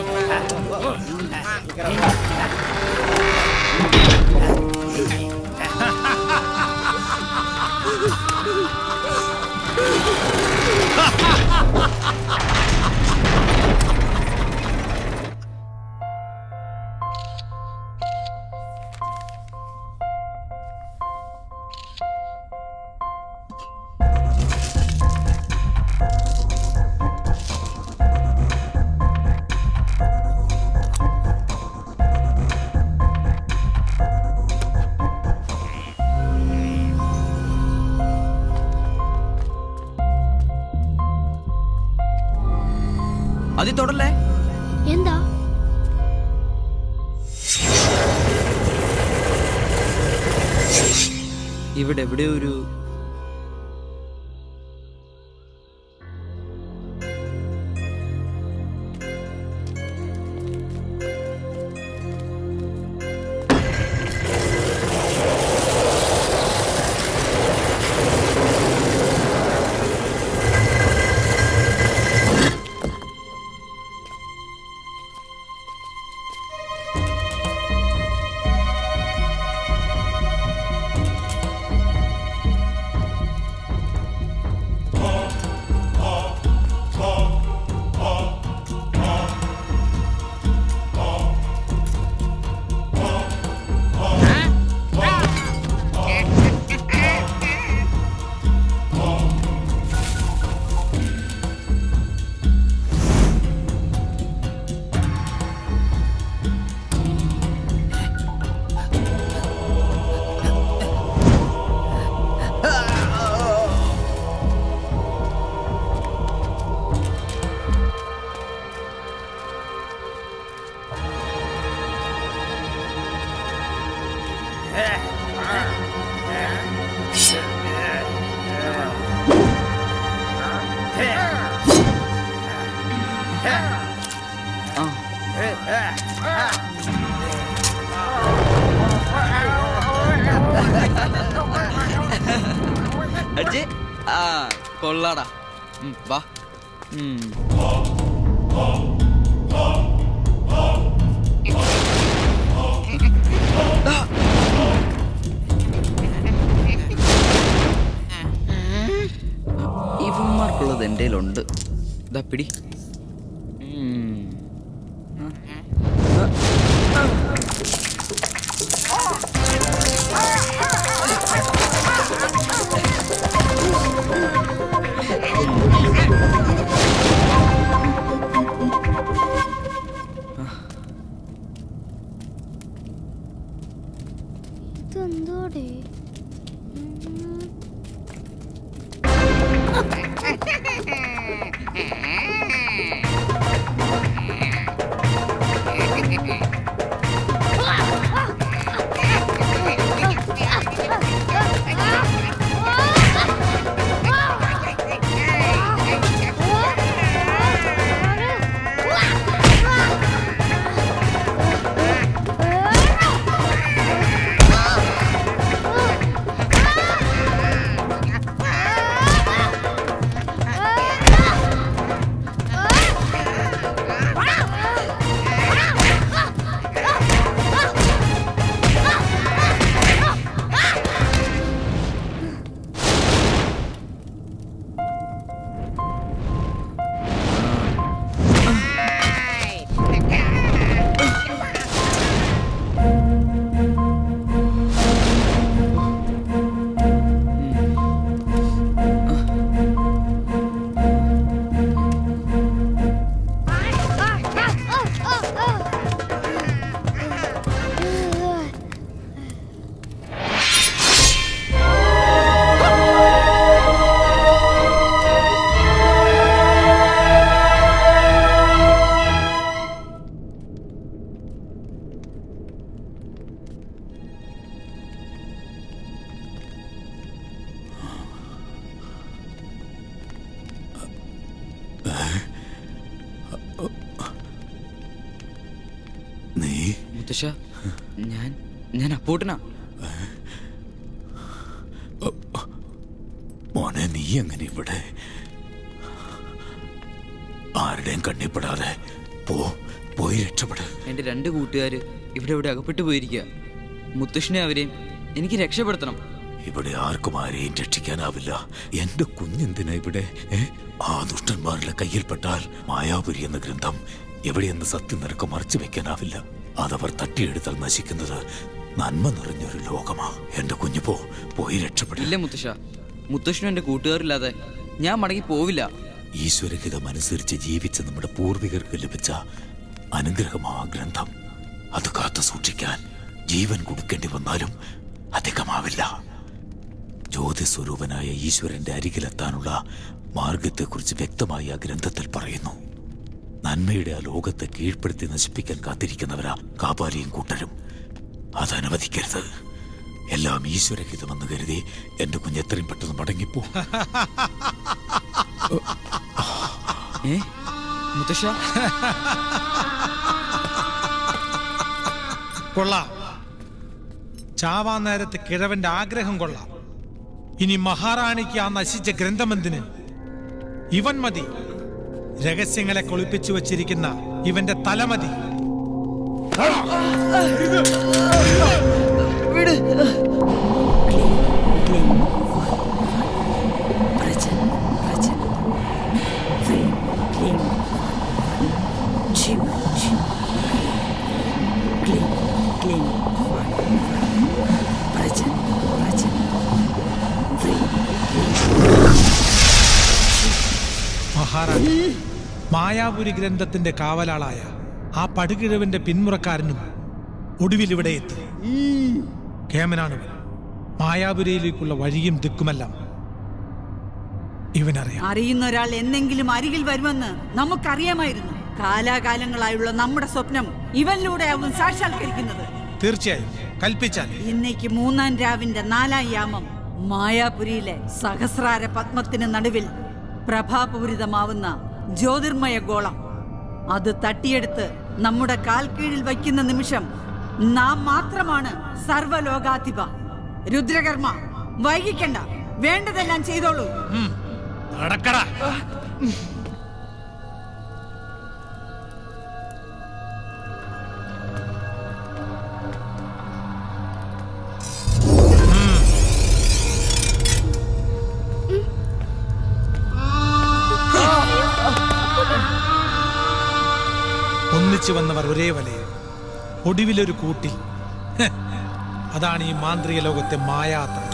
അതി തൊടല്ലേ എന്താ ഇവിടെ എവിടെ ഒരു അടിച്ച് ആ കൊള്ളാടാ ഉം, വാ ഉം. ആ. ഇവന്മാർക്കുള്ളത് എൻ്റെ ഉണ്ട് ഇതാ പിടി ഉം. ആ. അതെന്തോടെ നീ മുത്തശ്ശ ഞാൻ ഞാൻ അപ്പൂട്ടനാ മോനെ നീ എങ്ങനെ ഇവിടെ ആരുടെയും കണ്ണിപ്പെടാതെ പോ പോയി രക്ഷപ്പെട് എന്റെ രണ്ട് കൂട്ടുകാര് ഇവിടെ ഇവിടെ അകപ്പെട്ടു പോയിരിക്കുക മുത്തശ്ശനെ അവരെയും എനിക്ക് രക്ഷപ്പെടുത്തണം ഇവിടെ ആർക്കും ആരെയും രക്ഷിക്കാനാവില്ല എന്റെ കുഞ്ഞെന്തിനാ ഇവിടെ ഏ? ആ ദുഷ്ടന്മാരുടെ കയ്യിൽപ്പെട്ടാൽ മായാപുരി എന്ന ഗ്രന്ഥം എവിടെയെന്ന് സത്യം നിനക്ക് മറച്ചു വെക്കാനാവില്ല അതവർ തട്ടിയെടുത്താൽ നശിക്കുന്നത് നന്മ നിറഞ്ഞൊരു ലോകമാ എന്റെ കുഞ്ഞു പോ പോയി രക്ഷപ്പെടില്ല ഇല്ല മുത്തശ്ശ മുത്തശ്ശനും എന്റെ കൂട്ടുകാരില്ലാതെ ഞാൻ മടങ്ങി പോവില്ല ഈശ്വരഹിതം അനുസരിച്ച് ജീവിച്ച നമ്മുടെ പൂർവികർക്ക് ലഭിച്ച അനുഗ്രഹമാ ആ ഗ്രന്ഥം അത് കാത്തു സൂക്ഷിക്കാൻ ജീവൻ കൊടുക്കേണ്ടി വന്നാലും അധികമാവില്ല ജ്യോതിസ്വരൂപനായ ഈശ്വരന്റെ അരികിലെത്താനുള്ള മാർഗത്തെക്കുറിച്ച് വ്യക്തമായി ആ ഗ്രന്ഥത്തിൽ പറയുന്നു നന്മയുടെ ആ ലോകത്തെ കീഴ്പ്പെടുത്തി നശിപ്പിക്കാൻ കാത്തിരിക്കുന്നവരാ കാപാലിയും കൂട്ടരും അത് അനുവദിക്കരുത് എല്ലാം ഈശ്വരഹിതമെന്ന് കരുതി എന്റെ കുഞ്ഞ് എത്രയും പെട്ടെന്ന് മടങ്ങിപ്പോ ഏ മുത്തശ്ശ കൊള്ളാം ചാവാൻ നേരത്ത് കിഴവന്റെ ആഗ്രഹം കൊള്ളാം ഇനി മഹാറാണിക്ക് ആ നശിച്ച ഗ്രന്ഥമെന്തിന് ഇവൻ മതി രഹസ്യങ്ങളെ കൊളിപ്പിച്ചു വച്ചിരിക്കുന്ന ഇവന്റെ തലമതി മഹാറാണി മായാപുരി ഗ്രന്ഥത്തിന്റെ കാവലാളായ ആ പടുകിഴവിന്റെ പിന്മുറക്കാരനും ഒടുവിൽ ഇവിടെ എത്തി കേമനാണിവൻ മായാപുരിയിലേക്കുള്ള വഴിയും ദിക്കുമെല്ലാം ഇവനറിയാം അറിയുന്ന ഒരാൾ എന്നെങ്കിലും അരികിൽ വരുമെന്ന് നമുക്കറിയാമായിരുന്നു കാലാകാലങ്ങളായുള്ള നമ്മുടെ സ്വപ്നം ഇവനിലൂടെ അവൻ സാക്ഷാത്കരിക്കുന്നത് തീർച്ചയായും കൽപ്പിച്ചാൽ ഇന്നേക്ക് മൂന്നാം രാവിന്റെ നാലാം യാമം മായാപുരിയിലെ സഹസ്രാര പത്മത്തിന് നടുവിൽ പ്രഭാപൂരിതമാവുന്ന ജ്യോതിർമയ ഗോളം അത് തട്ടിയെടുത്ത് നമ്മുടെ കാൽ കീഴിൽ വയ്ക്കുന്ന നിമിഷം നാം മാത്രമാണ് സർവലോകാധിപ രുദ്രകർമ്മ വൈകിക്കണ്ട വേണ്ടതെല്ലാം ചെയ്തോളൂ നടക്കടാ ഒന്നിച്ചു വന്നവർ ഒരേ വലയിൽ ഒടുവിലൊരു കൂട്ടിൽ ഹ്, അതാണ് ഈ മാന്ത്രിക ലോകത്തെ മായാതന്ത്രം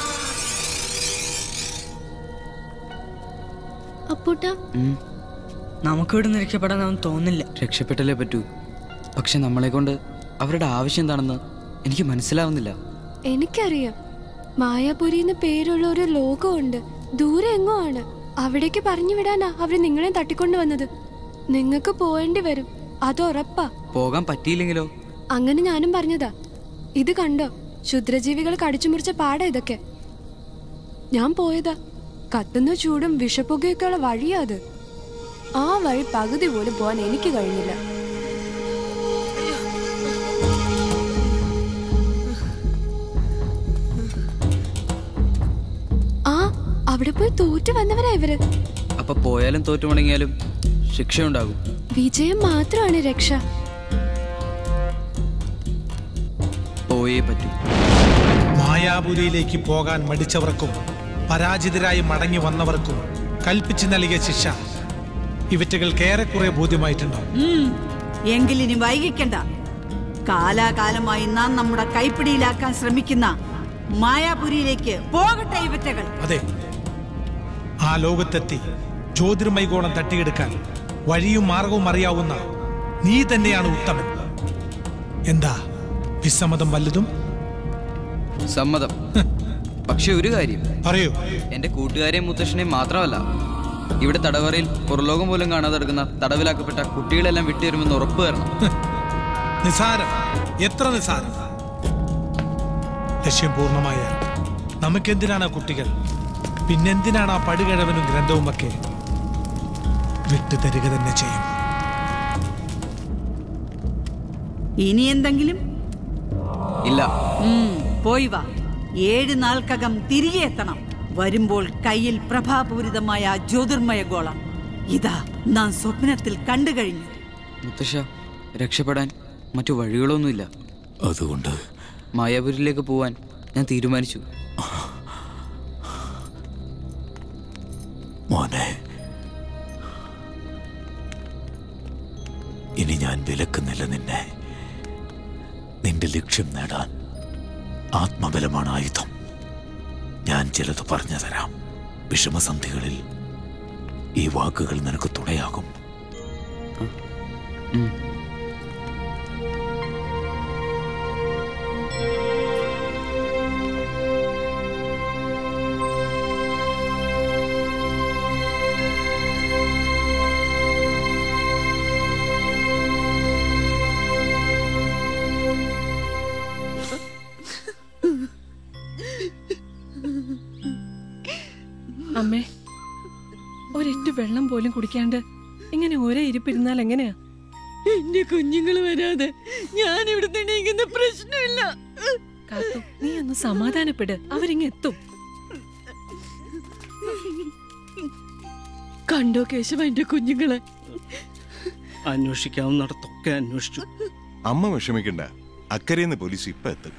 അപ്പൂട്ട നമുക്കിവിടെ നിന്ന് രക്ഷപ്പെടാനൊന്നും തോന്നില്ല രക്ഷപ്പെട്ടല്ലേ പറ്റൂ പക്ഷെ നമ്മളെ കൊണ്ട് അവരുടെ ആവശ്യം എന്താണെന്ന് എനിക്ക് മനസ്സിലാവുന്നില്ല എനിക്കറിയാം മായാപുരി എന്ന് പേരുള്ള ഒരു ലോകമുണ്ട് ദൂരെ എങ്ങോ ആണ് അവിടേക്ക് പറഞ്ഞു വിടാനാ അവര് നിങ്ങളെ തട്ടിക്കൊണ്ടു വന്നത് നിങ്ങൾക്ക് പോവേണ്ടി വരും അത് ഉറപ്പാ പോകാൻ പറ്റിയില്ലെങ്കിലോ അങ്ങനെ ഞാനും പറഞ്ഞതാ ഇത് കണ്ടോ ക്ഷുദ്രജീവികൾ കടിച്ചു മുറിച്ച പാടാ ഇതൊക്കെ ഞാൻ പോയതാ കത്തുന്ന ചൂടും വിഷപ്പുകയൊക്കെയുള്ള വഴിയാ അത് ആ വഴി പകുതി പോലും പോകാൻ എനിക്ക് കഴിഞ്ഞില്ല ആ അവിടെ പോയി തോറ്റു വന്നവരാ ഇവര് അപ്പൊ പോയാലും തോറ്റു മടങ്ങിയാലും ശിക്ഷയുണ്ടാകും വിജയം മാത്രമാണ് രക്ഷ പോയേ പറ്റൂ മായാപുരിയിലേക്ക് പോകാൻ മടിച്ചവർക്കും പരാജിതരായി മടങ്ങി വന്നവർക്കും കൽപ്പിച്ചു നൽകിയ ശിക്ഷ ഇവറ്റകൾക്ക് ഏറെക്കുറെ ബോധ്യമായിട്ടുണ്ടാവും ഉം, എങ്കിലിനി വൈകിക്കണ്ട കാലാകാലമായി നാം നമ്മുടെ കൈപ്പിടിയിലാക്കാൻ ശ്രമിക്കുന്ന മായാപുരിയിലേക്ക് പോകട്ടെ ഇവറ്റകൾ അതെ ആ ലോകത്തെത്തി ജ്യോതിർമൈഗോളം തട്ടിയെടുക്കാൻ വഴിയും മാർഗവും അറിയാവുന്ന നീ തന്നെയാണ് ഉത്തമൻ എന്താ വിസമ്മതം വല്ലതും സമ്മതം പക്ഷെ ഒരു കാര്യം പറയൂ എന്റെ കൂട്ടുകാരെയും മുത്തശ്ശനെയും മാത്രമല്ല ഇവിടെ തടവറയിൽ പുറലോകം പോലും കാണാതെ എടുക്കുന്ന തടവിലാക്കപ്പെട്ട കുട്ടികളെല്ലാം വിട്ടുവരുമെന്ന് ഉറപ്പ് തരണം നിസാരം എത്ര നിസാരം ലക്ഷ്യം പൂർണ്ണമായാൽ നമുക്കെന്തിനാണ് ആ കുട്ടികൾ പിന്നെന്തിനാണ് ആ പടുകിഴവനും ഗ്രന്ഥവുമൊക്കെ വിട്ടു തരിക തന്നെ ചെയ്യും ഇനി എന്തെങ്കിലും ഇല്ല ഉം, പോയി വാ ഏഴ് നാൾക്കകം തിരികെ എത്തണം വരുമ്പോൾ കയ്യിൽ പ്രഭാപൂരിതമായ ജ്യോതിർമയ ഗോളം ഇതാ നാം സ്വപ്നത്തിൽ കണ്ടു കഴിഞ്ഞു മുത്തശ്ശ രക്ഷപ്പെടാൻ മറ്റു വഴികളൊന്നുമില്ല അതുകൊണ്ട് മായാപുരിയിലേക്ക് പോവാൻ ഞാൻ തീരുമാനിച്ചു മോനെ ഇനി ഞാൻ വിലക്കുന്നില്ല നിന്നെ നിന്റെ ലക്ഷ്യം നേടാൻ ആത്മബലമാണ് ആയുധം ഞാൻ ചിലത് പറഞ്ഞു തരാം വിഷമസന്ധികളിൽ ഈ വാക്കുകൾ നിനക്ക് തുണയാകും അമ്മേ ഒരിറ്റു വെള്ളം പോലും കുടിക്കാണ്ട് ഇങ്ങനെ ഒരേ ഇരിപ്പിരുന്നാൽ എങ്ങനെയാ എന്റെ കുഞ്ഞുങ്ങൾ വരാതെ ഞാൻ ഇവിടുന്ന് എണീക്കുന്ന പ്രശ്നമില്ല കാത്തു നീ ഒന്ന് സമാധാനപ്പെട് അവരിങ്ങ എത്തും കണ്ടോ കേശവ എന്റെ കുഞ്ഞുങ്ങളെ അന്വേഷിക്കാവുന്നിടത്തൊക്കെ അന്വേഷിച്ചു അമ്മ വിഷമിക്കണ്ട അക്കരയിന്ന് പോലീസ് ഇപ്പൊ എത്തും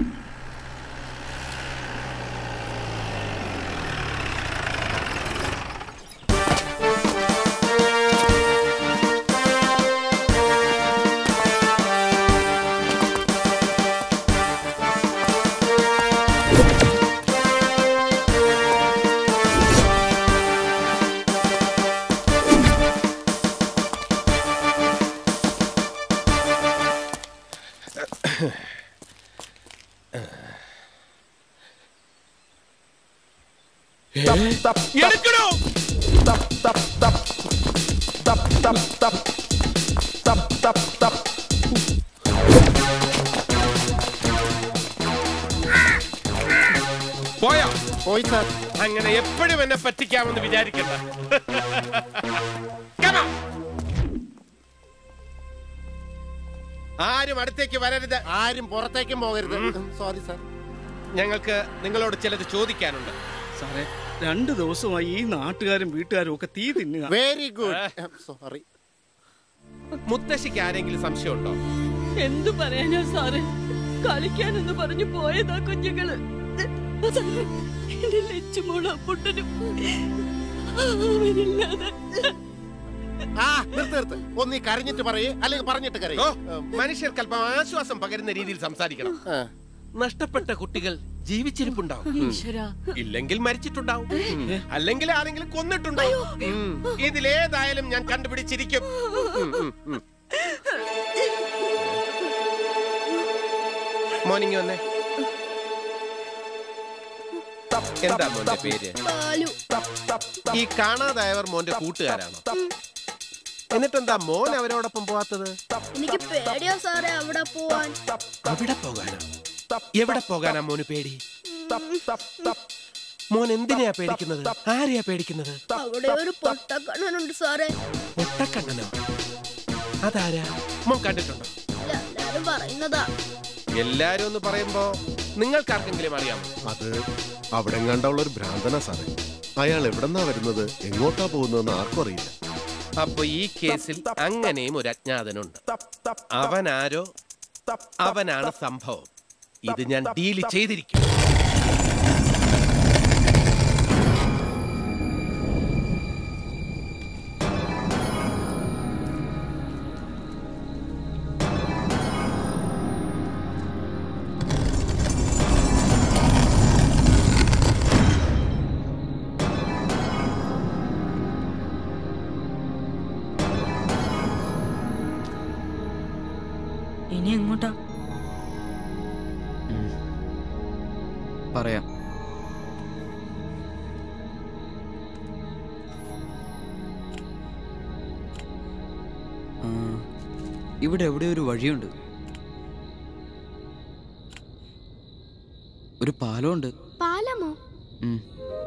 എടുക്കണോ പോയോ പോയി സാർ അങ്ങനെ എപ്പോഴും എന്നെ പറ്റിക്കാമെന്ന് വിചാരിക്കണ്ട Come on. ആരും അടുത്തേക്ക് വരരുത് ആരും പുറത്തേക്കും പോകരുത് സോറി സാർ ഞങ്ങൾക്ക് നിങ്ങളോട് ചിലത് ചോദിക്കാനുണ്ട് സാറേ രണ്ടു ദിവസമായി ഈ നാട്ടുകാരും വീട്ടുകാരും ഒക്കെ തീ തിന്നുക വെരി ഗുഡ് സോറി മുത്തശ്ശിക്ക് ആരെങ്കിലും സംശയമുണ്ടോ എന്തു പറയാനാ സാറ് കളിക്കാനെന്ന് പറഞ്ഞു പോയതാ കുഞ്ഞുങ്ങള് അതാണ് എന്റെ ലച്ചുമോളും അപ്പുട്ടനും അവരില്ലാതെ ആ നിർത്ത് നിർത്ത് ഒന്ന് ഈ കരഞ്ഞിട്ട് പറയേ അല്ലെങ്കിൽ പറഞ്ഞിട്ട് ഓ, കരയും മനുഷ്യർക്ക് അല്പം ആശ്വാസം പകരുന്ന രീതിയിൽ സംസാരിക്കണം നഷ്ടപ്പെട്ട കുട്ടികൾ ജീവിച്ചിരിപ്പുണ്ടാവും ഉം. ഈശ്വരാ. ഇല്ലെങ്കിൽ മരിച്ചിട്ടുണ്ടാവും ഉം. അല്ലെങ്കിൽ ആരെങ്കിലും കൊന്നിട്ടുണ്ടാവും ഉം. ഇതിലേതായാലും ഞാൻ കണ്ടുപിടിച്ചിരിക്കും ഉം, ഉം, ഉം. മോർണിംഗ് വന്നേ എന്താ മോന്റെ പേര് ബാലു ഈ കാണാതായവർ മോന്റെ കൂട്ടുകാരാണോ എന്നിട്ടെന്താ മോൻ അവരോടൊപ്പം പോവാത്തത് എനിക്ക് പേടിയാ സാറേ അവിടെ പോവാൻ അവിടെ പോകാനോ എവിടെ പോകാനാ മോന് പേടി മോൻ എന്തിനെയാ പേടിക്കുന്നത് ആരെയാ പേടിക്കുന്നത് അവിടെ ഒരു പൊട്ടക്കണ്ണനുണ്ട് സാറേ ഒട്ടക്കണ്ണനോ അതാരാ മോൻ കണ്ടിട്ടുണ്ടോ ഇല്ല, എല്ലാരും പറയുന്നതാ എല്ലാരും എന്ന് പറയുമ്പോ നിങ്ങൾക്ക് ആർക്കെങ്കിലും അറിയാമോ അത് അവിടെ കണ്ടുള്ള ഒരു ഭ്രാന്തനാ സാറേ അയാൾ എവിടെന്നാ വരുന്നത് എങ്ങോട്ടാ പോകുന്നതെന്ന് ആർക്കും അറിയില്ല അപ്പൊ ഈ കേസിൽ അങ്ങനെയും ഒരു അജ്ഞാതനുണ്ട് അവനാരോ അവനാണ് സംഭവം ഇത് ഞാൻ ഡീൽ ചെയ്തിരിക്കും ഇനി എങ്ങോട്ടാ പറയാം ആ, ഇവിടെ എവിടെ ഒരു വഴിയുണ്ട് ഒരു പാലമുണ്ട് പാലമോ ഉം.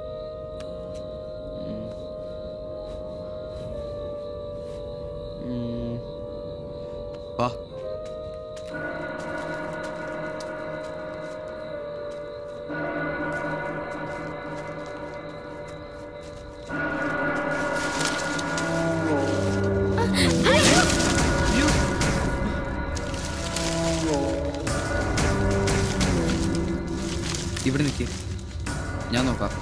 ഉം. വാ ഇവിടെ നിൽക്ക് ഞാൻ നോക്കാം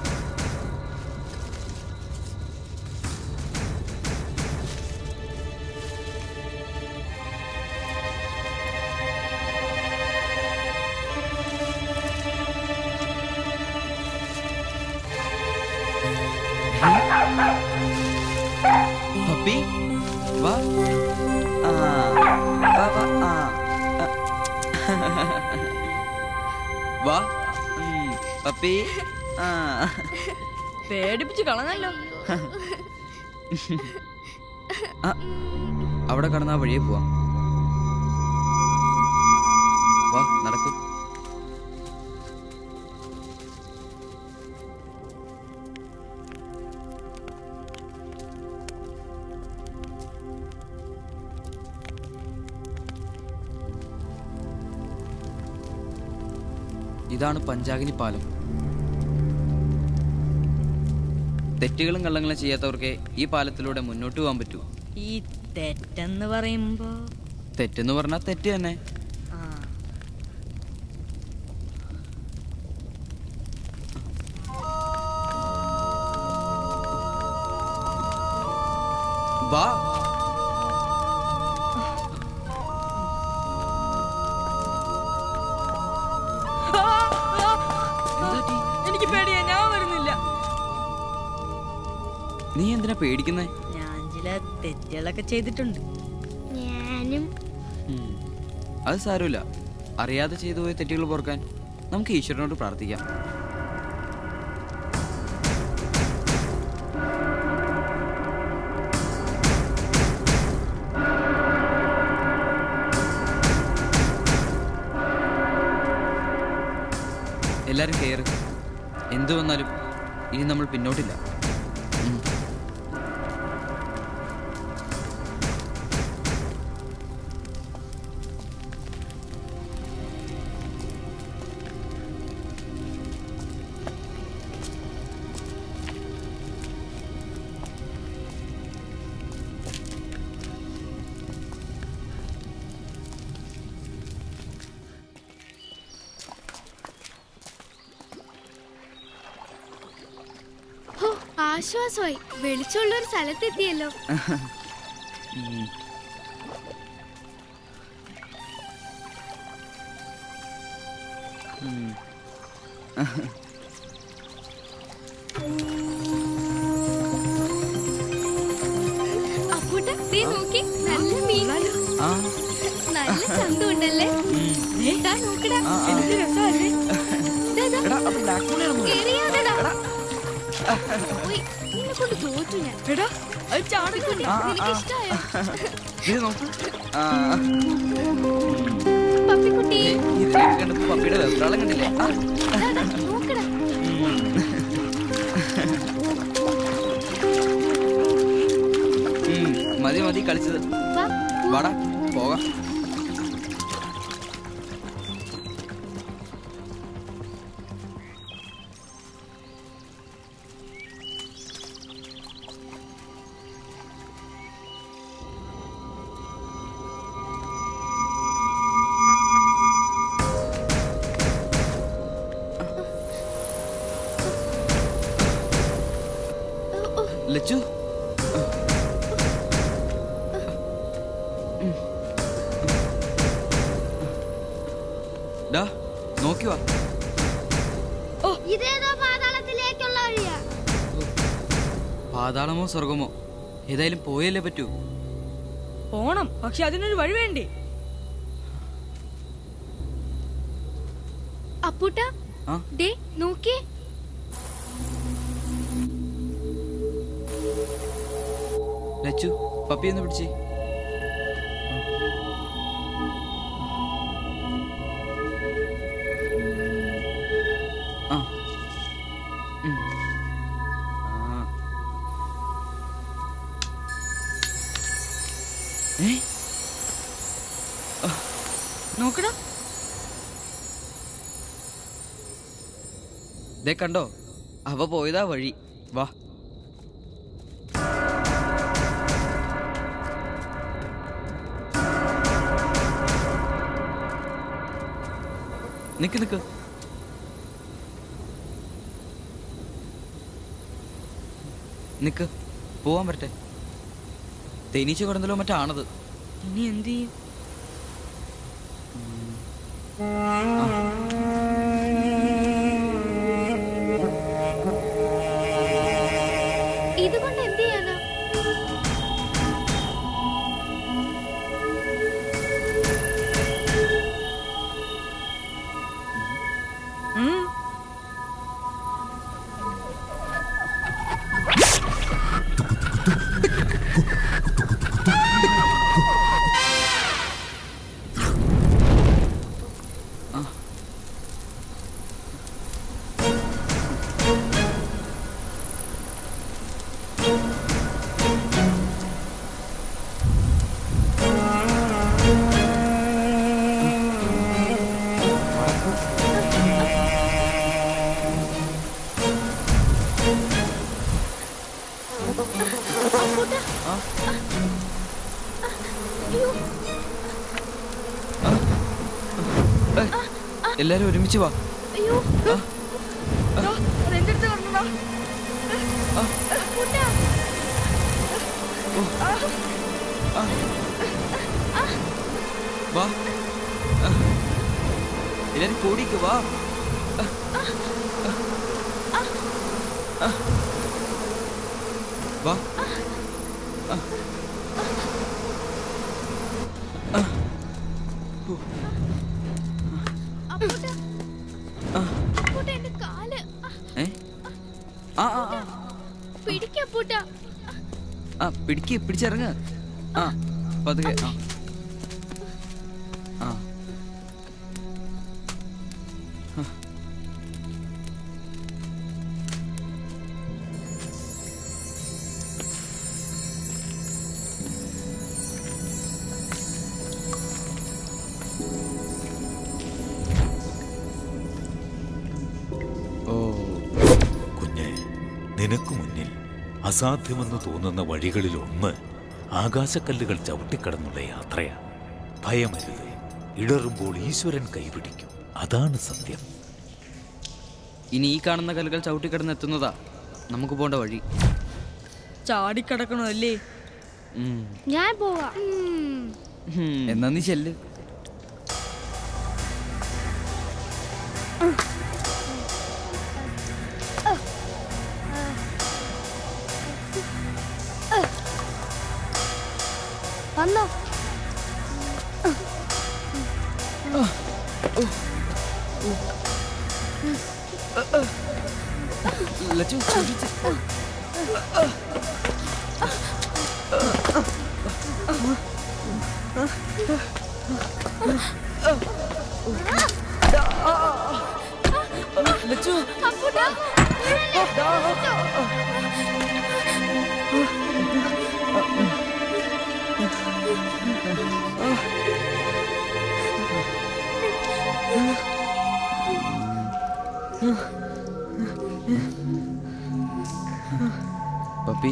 പപ്പി വാ ആ വാ വാ ആ ആ. വാ ഉം, പപ്പി ആ പേടിപ്പിച്ച് കളഞ്ഞല്ലോ ആ, അവിടെ കടന്ന ആ വഴിയെ പോവാം വാ നടക്ക് ഇതാണ് പഞ്ചാഗ്നി പാലം തെറ്റുകളും കള്ളങ്ങളും ചെയ്യാത്തവർക്ക് ഈ പാലത്തിലൂടെ മുന്നോട്ട് പോകാൻ പറ്റൂ ഈ തെറ്റെന്ന് പറയുമ്പോ തെറ്റെന്ന് പറഞ്ഞാൽ തെറ്റ് തന്നെ ആ വാ എനിക്ക് പേടിയാ ഞാൻ വരുന്നില്ല നീ എന്തിനാ പേടിക്കുന്നേ ഞാൻ ചില തെറ്റുകളൊക്കെ ചെയ്തിട്ടുണ്ട് ഞാനും ഉം. അത് സാരമില്ല അറിയാതെ ചെയ്തു പോയ തെറ്റുകൾ പൊറുക്കാൻ നമുക്ക് ഈശ്വരനോട് പ്രാർത്ഥിക്കാം എല്ലാരും കയറി എന്തു വന്നാലും ഇനി നമ്മൾ പിന്നോട്ടില്ല ഉം. ഹോ ആശ്വാസമായി വെളിച്ചമുള്ള ഒരു സ്ഥലത്തെത്തിയല്ലോ ഉം. ഉം. അപ്പൂട്ട ദേ നോക്കി നല്ല മീൻ ആ നല്ല ചന്തമുണ്ടല്ലേ ദാ നോക്കടാ ആ, ആ. എന്ത് രസമല്ലേ ദാ, ദാ. എടാ, അത് black hole ആണെന്ന് തോന്നുന്നു. എറിയാതെടാ. ഓയ്, നിന്നെ കൊണ്ട് തോറ്റു ഞാൻ എടാ അത് ചാടിക്കൊണ്ട് ആ, ആ, നിനക്ക് ആ. ഇഷ്ടായോ ഇത് നോക്ക് ആ, പപ്പിക്കുട്ടി ഇതിനൊക്കെ കണ്ടപ്പോ പപ്പിയുടെ വെപ്രാളം കണ്ടില്ലേ ആ, ദാ, ദാ, നോക്കടാ ഉം, മതി മതി കളിച്ചത് വാ വാടാ പോകാം ലച്ചു ഡാ നോക്കി വാ ഇതേതോ പാതാളത്തിലേക്കുള്ള വഴിയാ പാതാളമോ സ്വർഗമോ ഏതായാലും പോയല്ലേ പറ്റൂ പോണം പക്ഷെ അതിനൊരു വഴി വേണ്ടേ അപ്പൂട്ട ആ? ദേ നോക്കിയേ ലച്ചു പപ്പി ഒന്ന് പിടിച്ചേ ആ ഉം. ആ. ഏ? ആ, നോക്കടാ ദേ കണ്ടോ അവ പോയതാ വഴി വാ നിക്ക് നിക്ക് നിക്ക് പോവാൻ പറ്റേ തേനീച്ച കിടന്നല്ലോ മറ്റാണത് ഇനി എന്ത് ചെയ്യും ഇതുകൊണ്ട് എന്ത് ചെയ്യാനാ എല്ലാരും ഒരുമിച്ച് വാ അയ്യോ ദാ, അതെന്റെ അടുത്ത് വന്നതാ അപ്പൂട്ട വാ ആ. എല്ലാരും കൂടിക്ക് വാ ആ. വാ ആ. ആ. ഹൂ. അപ്പൂട്ട ആ. അപ്പൂട്ട എന്റെ കാല് ആ, ഏ ആ ആ ആ പിടിക്കപ്പൂട്ട ആ പിടിക്ക് പിടിച്ചിറങ്ങ് ആ പതുക്കെ ആ ആ ഹ. ഓ കുഞ്ഞെ നിനക്ക് മുന്നിൽ അസാധ്യമെന്ന് തോന്നുന്ന വഴികളിലൊന്ന് ആകാശക്കല്ലുകൾ ചവിട്ടിക്കടന്നുള്ള യാത്രയാ ഭയമരുത് ഇടറുമ്പോൾ ഈശ്വരൻ കൈപിടിക്കും അതാണ് സത്യം ഇനി ഈ കാണുന്ന കല്ലുകൾ ചവിട്ടിക്കിടന്ന് എത്തുന്നതാ നമുക്ക് പോണ്ട വഴി ചാടിക്കിടക്കണോ അല്ലേ ഉം. ഞാൻ പോവാ ഉം. എന്നാ നീ ചെല്ല് വന്നോ ലച്ചു സൂക്ഷിച്ച് ലച്ചു പപ്പി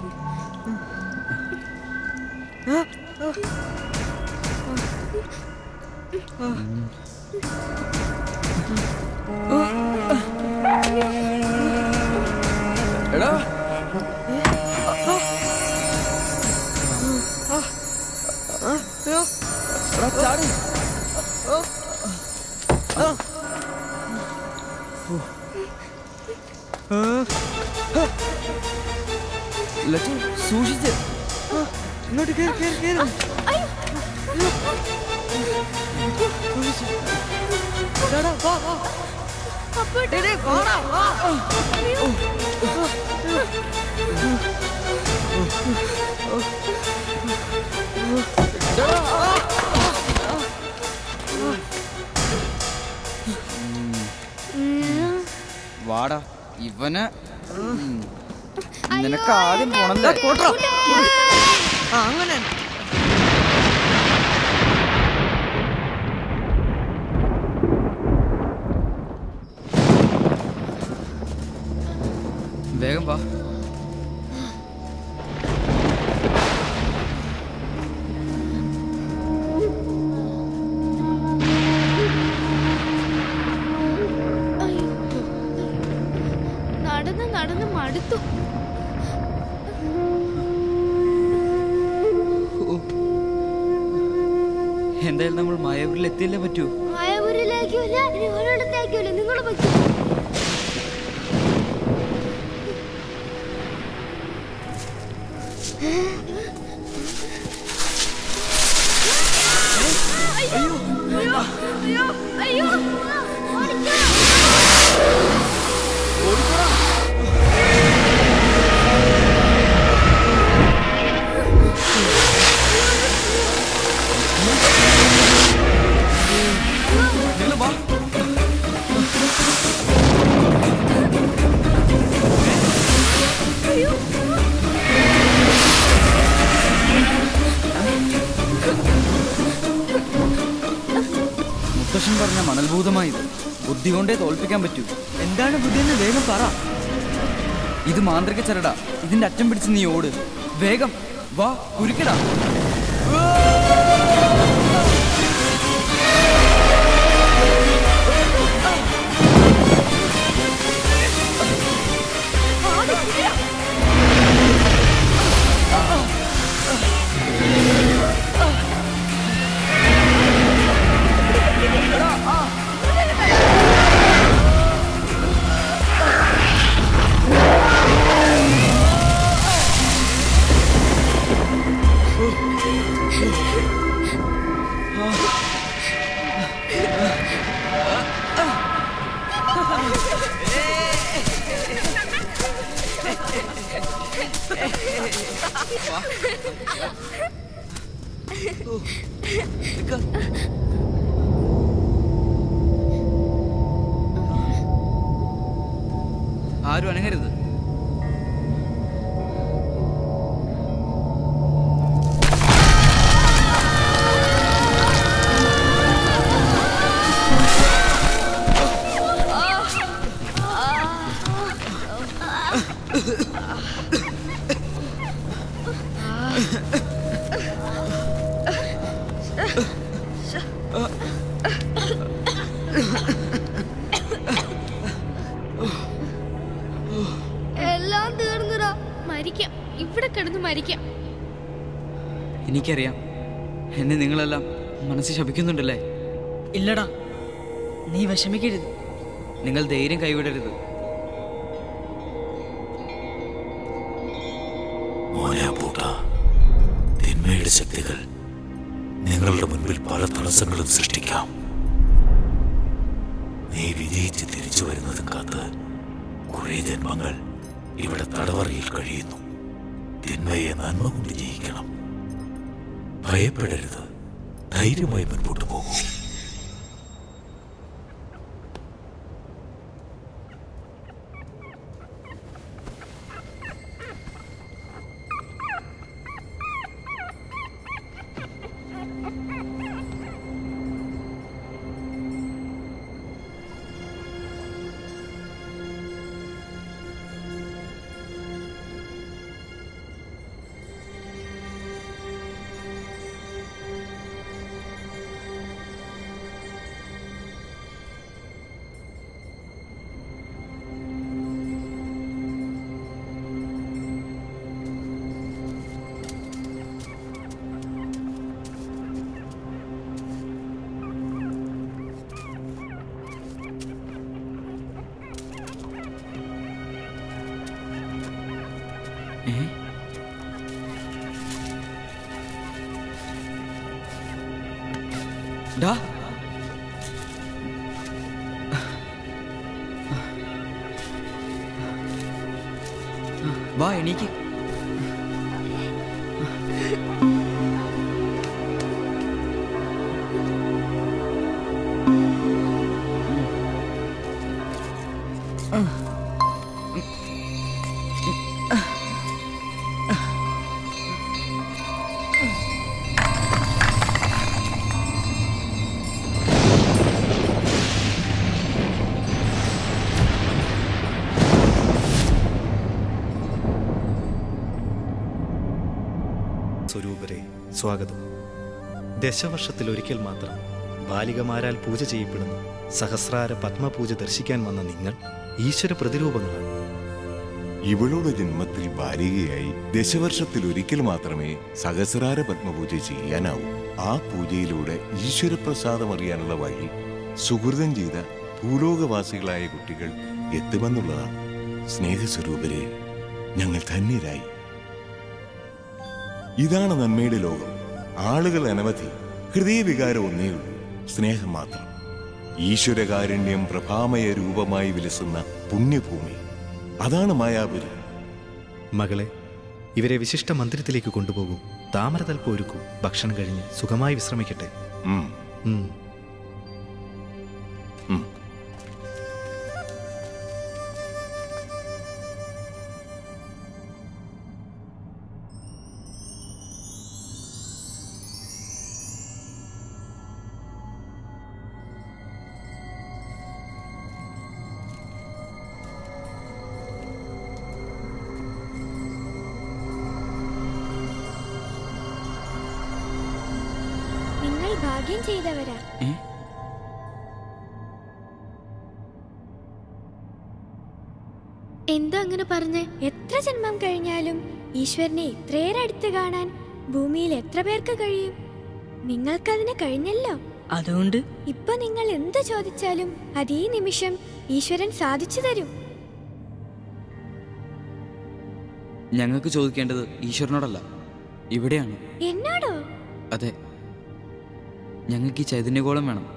എടാ എടാ ചാടി ലച്ചു സൂക്ഷിച്ച് ഇങ്ങോട്ട് കേറി കേറി കേറി എടാ, വാ, വാ. എടേ, വാടാ, വാ. എടാ, വാ. വാടാ ഇവന് ഉം. നിനക്ക് ആദ്യം പോണല്ലേ അങ്ങനെ വേഗം വാ നടന്ന് നടന്ന് മടുത്തു എന്തായാലും നമ്മൾ മായാവൂരിൽ എത്തിയല്ലേ പറ്റൂ മായാപുരിയിലേക്കും ഇല്ല ഇനി ഒരിടത്തേക്കും ഇല്ല നിങ്ങൾ പറ്റും അയ്യോ അയ്യോ അയ്യോ അയ്യോ വാ മുത്തശ്ശൻ പറഞ്ഞ മണൽഭൂതമായത് ബുദ്ധി കൊണ്ടേ തോൽപ്പിക്കാൻ പറ്റൂ എന്താണ് ബുദ്ധി എന്ന് വേഗം പറ ഇത് മാന്ത്രിക ചരടാ ഇതിന്റെ അറ്റം പിടിച്ച് നീ ഓട് വേഗം വാ കുരുക്കടാ ആരും അനങ്ങരുത് എല്ലാം തീർന്നടാ മരിക്കാം ഇവിടെ കിടന്ന് മരിക്കാം എനിക്കറിയാം എന്നെ നിങ്ങളെല്ലാം മനസ്സിൽ ശപിക്കുന്നുണ്ടല്ലേ ഇല്ലടാ നീ വിഷമിക്കരുത് നിങ്ങൾ ധൈര്യം കൈവിടരുത് മോനെ പൂട്ട തിന്മയുടെ തിന്മയുടെ ശക്തികൾ നിങ്ങളുടെ മുൻപിൽ പല തടസ്സങ്ങളും സൃഷ്ടിക്കാം നീ വിജയിച്ച് തിരിച്ചു വരുന്നതും കാത്ത് കുറെ ജന്മങ്ങൾ ഇവിടെ തടവറയിൽ കഴിയുന്നു തിന്മയെ നന്മ കൊണ്ട് ജയിക്കണം ഭയപ്പെടരുത് ധൈര്യമായി മുൻപോട്ട് പോകൂ ഡാ വാ എണീക്ക് സ്വരൂപരെ സ്വാഗതം ദശവർഷത്തിൽ ഒരിക്കൽ മാത്രം ബാലികമാരാൽ പൂജ ചെയ്യപ്പെടുന്ന സഹസ്രാര പത്മപൂജ ദർശിക്കാൻ വന്ന നിങ്ങൾ ഈശ്വര പ്രതിരൂപങ്ങളാണ് ഇവളുടെ ജന്മത്തിൽ ബാലികയായി ദശവർഷത്തിൽ ഒരിക്കൽ മാത്രമേ സഹസ്രാര പത്മപൂജ ചെയ്യാനാവൂ ആ പൂജയിലൂടെ ഈശ്വരപ്രസാദം അറിയാനുള്ള വഴി സുഹൃതം ചെയ്ത ഭൂലോകവാസികളായ കുട്ടികൾ എത്തുമെന്നുള്ളതാണ് സ്നേഹസ്വരൂപരെ ഞങ്ങൾ ധന്യരായി ഇതാണ് നന്മയുടെ ലോകം ആളുകൾ അനവധി ഹൃദയവികാരം ഒന്നേയുള്ളൂ സ്നേഹം മാത്രം ഈശ്വരകാരുണ്യം പ്രഭാമയ രൂപമായി വിലസുന്ന പുണ്യഭൂമി അതാണ് മായാപുരി മകളെ ഇവരെ വിശിഷ്ട മന്ദിരത്തിലേക്ക് കൊണ്ടുപോകൂ താമരതൽപ്പ് ഒരുക്കൂ ഭക്ഷണം കഴിഞ്ഞ് സുഖമായി വിശ്രമിക്കട്ടെ ഉം. ഉം. നിങ്ങൾ ഭാഗ്യം ചെയ്തവരാ ഏ? എന്താ അങ്ങനെ പറഞ്ഞ് എത്ര ജന്മം കഴിഞ്ഞാലും ഈശ്വരനെ ഇത്രയേറെ അടുത്ത് കാണാൻ ഭൂമിയിൽ എത്ര പേർക്ക് കഴിയും നിങ്ങൾക്കതിന് കഴിഞ്ഞല്ലോ അതുകൊണ്ട് ഇപ്പൊ നിങ്ങൾ എന്ത് ചോദിച്ചാലും അത് ഈ നിമിഷം ഈശ്വരൻ സാധിച്ചു തരും ഞങ്ങൾക്ക് ചോദിക്കേണ്ടത് ഈശ്വരനോടല്ല ഇവിടെയാണ് എന്നോടോ അതെ ഞങ്ങൾക്ക് ഈ ചൈതന്യഗോളം വേണം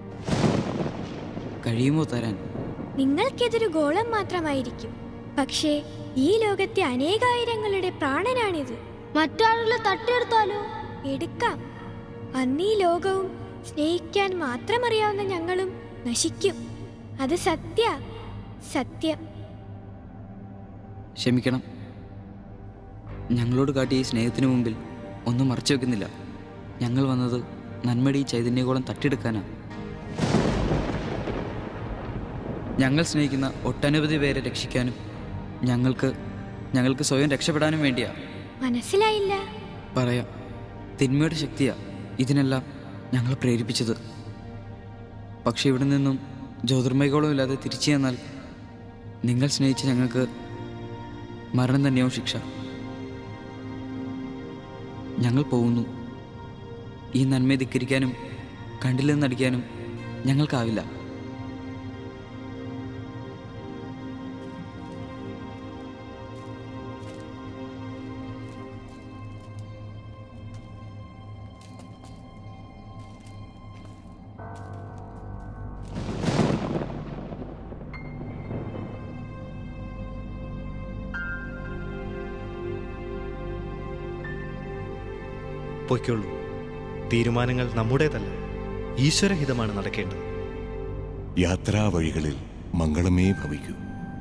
കഴിയുമോ തരാൻ നിങ്ങൾക്കെതൊരു ഗോളം മാത്രമായിരിക്കും പക്ഷേ ഈ ലോകത്തെ അനേകായിരങ്ങളുടെ പ്രാണനാണിത് മറ്റാളുകളെ തട്ടിയെടുത്താലോ എടുക്കാം അന്ന് ഈ ലോകവും സ്നേഹിക്കാൻ മാത്രം അറിയാവുന്ന ഞങ്ങളും നശിക്കും അത് സത്യ സത്യം ക്ഷമിക്കണം ഞങ്ങളോട് കാട്ടിയ ഈ സ്നേഹത്തിന് മുമ്പിൽ ഒന്നും മറച്ചു വെക്കുന്നില്ല ഞങ്ങൾ വന്നത് നന്മയുടെ ഈ ചൈതന്യഗോളം തട്ടിയെടുക്കാനാ ഞങ്ങൾ സ്നേഹിക്കുന്ന ഒട്ടനവധി പേരെ രക്ഷിക്കാനും ഞങ്ങൾക്ക് ഞങ്ങൾക്ക് സ്വയം രക്ഷപ്പെടാനും വേണ്ടിയാ മനസ്സിലായില്ല പറയാം തിന്മയുടെ ശക്തിയാ ഇതിനെല്ലാം ഞങ്ങളെ പ്രേരിപ്പിച്ചത് പക്ഷെ ഇവിടെ നിന്നും ജ്യോതിർമയഗോളം ഇല്ലാതെ തിരിച്ചു ചെന്നാൽ നിങ്ങൾ സ്നേഹിച്ച ഞങ്ങൾക്ക് മരണം തന്നെയാവും ശിക്ഷ ഞങ്ങൾ പോകുന്നു ഈ നന്മയെ ധിക്കരിക്കാനും കണ്ടില്ലെന്ന് നടിക്കാനും ഞങ്ങൾക്കാവില്ല പൊയ്ക്കോളൂ തീരുമാനങ്ങൾ നമ്മുടേതല്ല ഈശ്വരഹിതമാണ് നടക്കേണ്ടത് യാത്രാ വഴികളിൽ മംഗളമേ ഭവിക്കൂ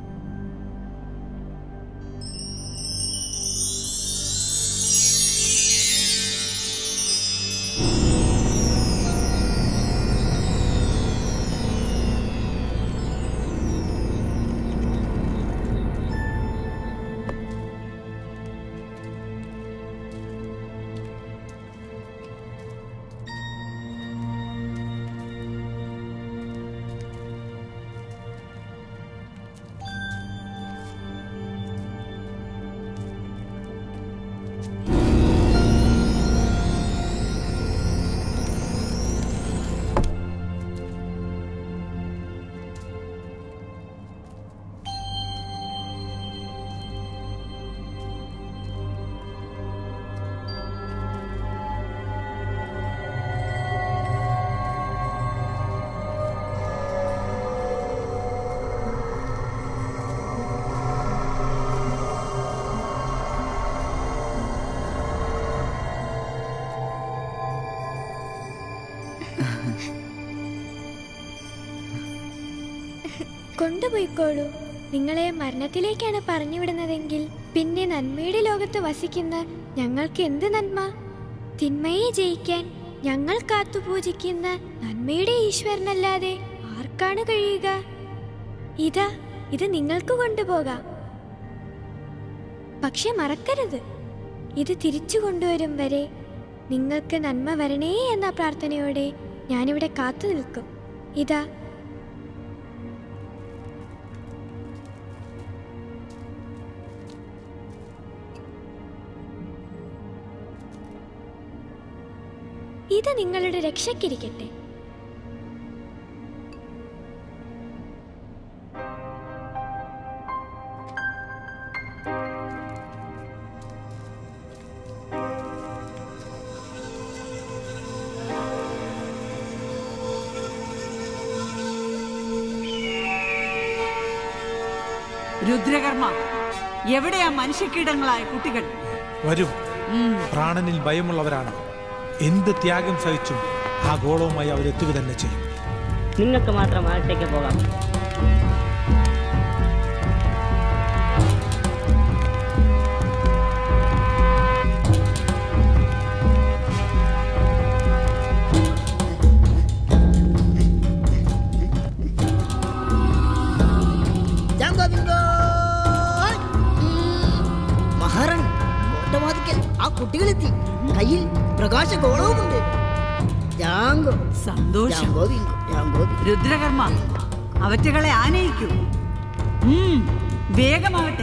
കൊണ്ടുപോയിക്കോളൂ നിങ്ങളെ മരണത്തിലേക്കാണ് പറഞ്ഞുവിടുന്നതെങ്കിൽ പിന്നെ നന്മയുടെ ലോകത്ത് വസിക്കുന്ന ഞങ്ങൾക്ക് എന്ത് നന്മ തിന്മയെ ജയിക്കാൻ ഞങ്ങൾ കാത്തുപൂജിക്കുന്ന നന്മയുടെ ഈശ്വരനല്ലാതെ ആർക്കാണ് കഴിയുക ഇതാ ഇത് നിങ്ങൾക്ക് കൊണ്ടുപോകാം പക്ഷെ മറക്കരുത് ഇത് തിരിച്ചു കൊണ്ടുവരും വരെ നിങ്ങൾക്ക് നന്മ വരണേ എന്ന പ്രാർത്ഥനയോടെ ഞാനിവിടെ കാത്തു നിൽക്കും ഇതാ ഇത് നിങ്ങളുടെ രക്ഷയ്ക്കിരിക്കട്ടെ രുദ്രകർമ്മ എവിടെയാ മനുഷ്യക്കീടങ്ങളായ കുട്ടികൾ വരും ഉം. പ്രാണനിൽ ഭയമുള്ളവരാണ് എന്ത് ത്യാഗം സഹിച്ചും ആ ഗോളവുമായി അവരെത്തുക തന്നെ ചെയ്യും നിങ്ങൾക്ക് മാത്രം അകത്തേക്ക് പോകാം ജാങ്കോ ബിങ്കോ മഹാറാണി കോട്ടവാതിക്കൽ ആ കുട്ടികളെത്തി കയ്യിൽ പ്രകാശ ഗോളവുമുണ്ട് ജാങ്കോ സന്തോഷം ജാങ്കോ ബിങ്കോ ജാങ്കോ ബിങ്കോ. രുദ്രകർമ്മ അവറ്റകളെ ആനയിക്കൂ ഉം, വേഗമാവട്ടെ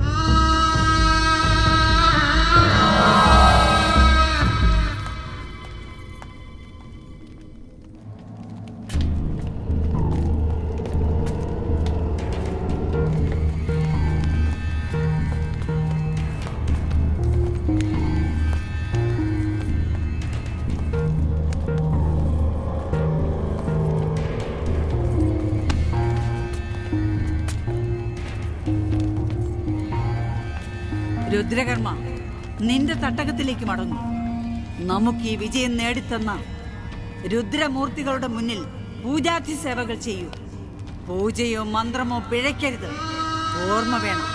രുദ്രകർമ്മ നിന്റെ തട്ടകത്തിലേക്ക് മടങ്ങും നമുക്ക് ഈ വിജയം നേടിത്തന്ന രുദ്രമൂർത്തികളുടെ മുന്നിൽ പൂജാതി സേവകൾ ചെയ്യൂ പൂജയോ മന്ത്രമോ പിഴയ്ക്കരുത് ഓർമ്മ വേണം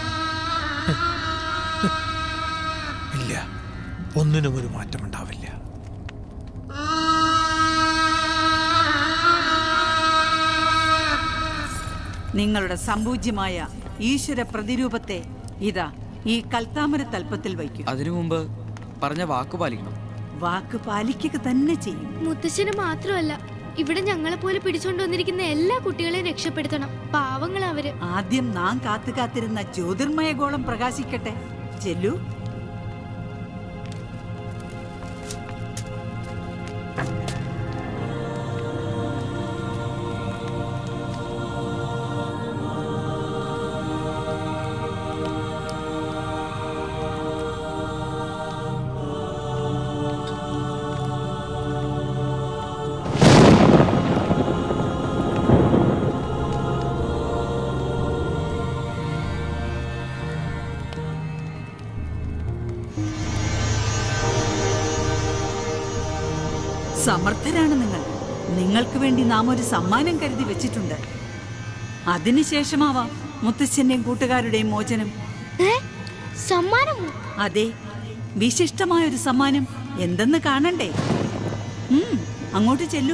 ഇല്ല ഒന്നിനും ഒരു മാറ്റമുണ്ടാവില്ല നിങ്ങളുടെ സമ്പൂജ്യമായ ഈശ്വര പ്രതിരൂപത്തെ ഇതാ ഈ കൽത്താമര തൽപ്പത്തിൽ വയ്ക്കും അതിനു മുമ്പ് പറഞ്ഞ വാക്ക് പാലിക്കണം വാക്ക് പാലിക്കുക തന്നെ ചെയ്യും മുത്തശ്ശന് മാത്രമല്ല ഇവിടെ ഞങ്ങളെ പോലെ പിടിച്ചോണ്ട് വന്നിരിക്കുന്ന എല്ലാ കുട്ടികളെയും രക്ഷപ്പെടുത്തണം പാവങ്ങൾ അവര് ആദ്യം നാം കാത്തു കാത്തിരുന്ന ജ്യോതിർമയ ഗോളം പ്രകാശിക്കട്ടെ ചെല്ലു സമർത്ഥരാണ് നിങ്ങൾ നിങ്ങൾക്ക് വേണ്ടി നാം ഒരു സമ്മാനം കരുതി വെച്ചിട്ടുണ്ട് അതിനുശേഷമാവാം മുത്തച്ഛന്റെയും കൂട്ടുകാരുടെയും മോചനം സമ്മാനമോ അതെ വിശിഷ്ടമായ ഒരു സമ്മാനം എന്തെന്ന് കാണണ്ടേ ഉം, അങ്ങോട്ട് ചെല്ലൂ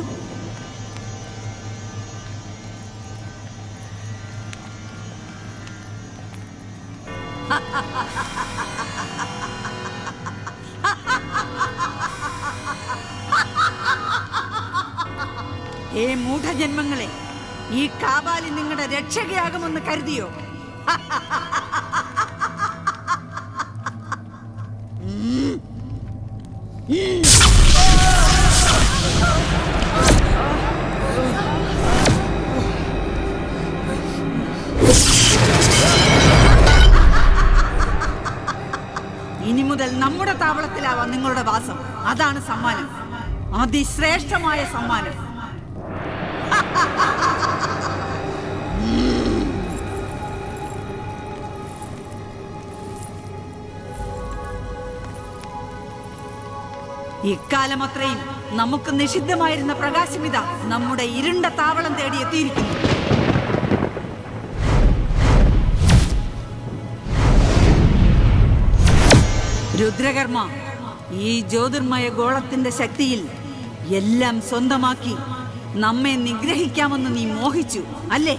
ഏ മൂഢജന്മങ്ങളെ ഈ കാബാലി നിങ്ങളുടെ രക്ഷകയാകുമെന്ന് കരുതിയോ ഉം. ഉം. ഇനി മുതൽ നമ്മുടെ താവളത്തിലാവാം നിങ്ങളുടെ വാസം അതാണ് സമ്മാനം അതിശ്രേഷ്ഠമായ സമ്മാനം ഇക്കാലം അത്രയും നമുക്ക് നിഷിദ്ധമായിരുന്ന പ്രകാശമിത നമ്മുടെ ഇരുണ്ട താവളം തേടി എത്തിയിരിക്കുന്നു രുദ്രകർമ്മ ഈ ജ്യോതിർമയ ഗോളത്തിന്റെ ശക്തിയിൽ എല്ലാം സ്വന്തമാക്കി നമ്മെ നിഗ്രഹിക്കാമെന്ന് നീ മോഹിച്ചു അല്ലേ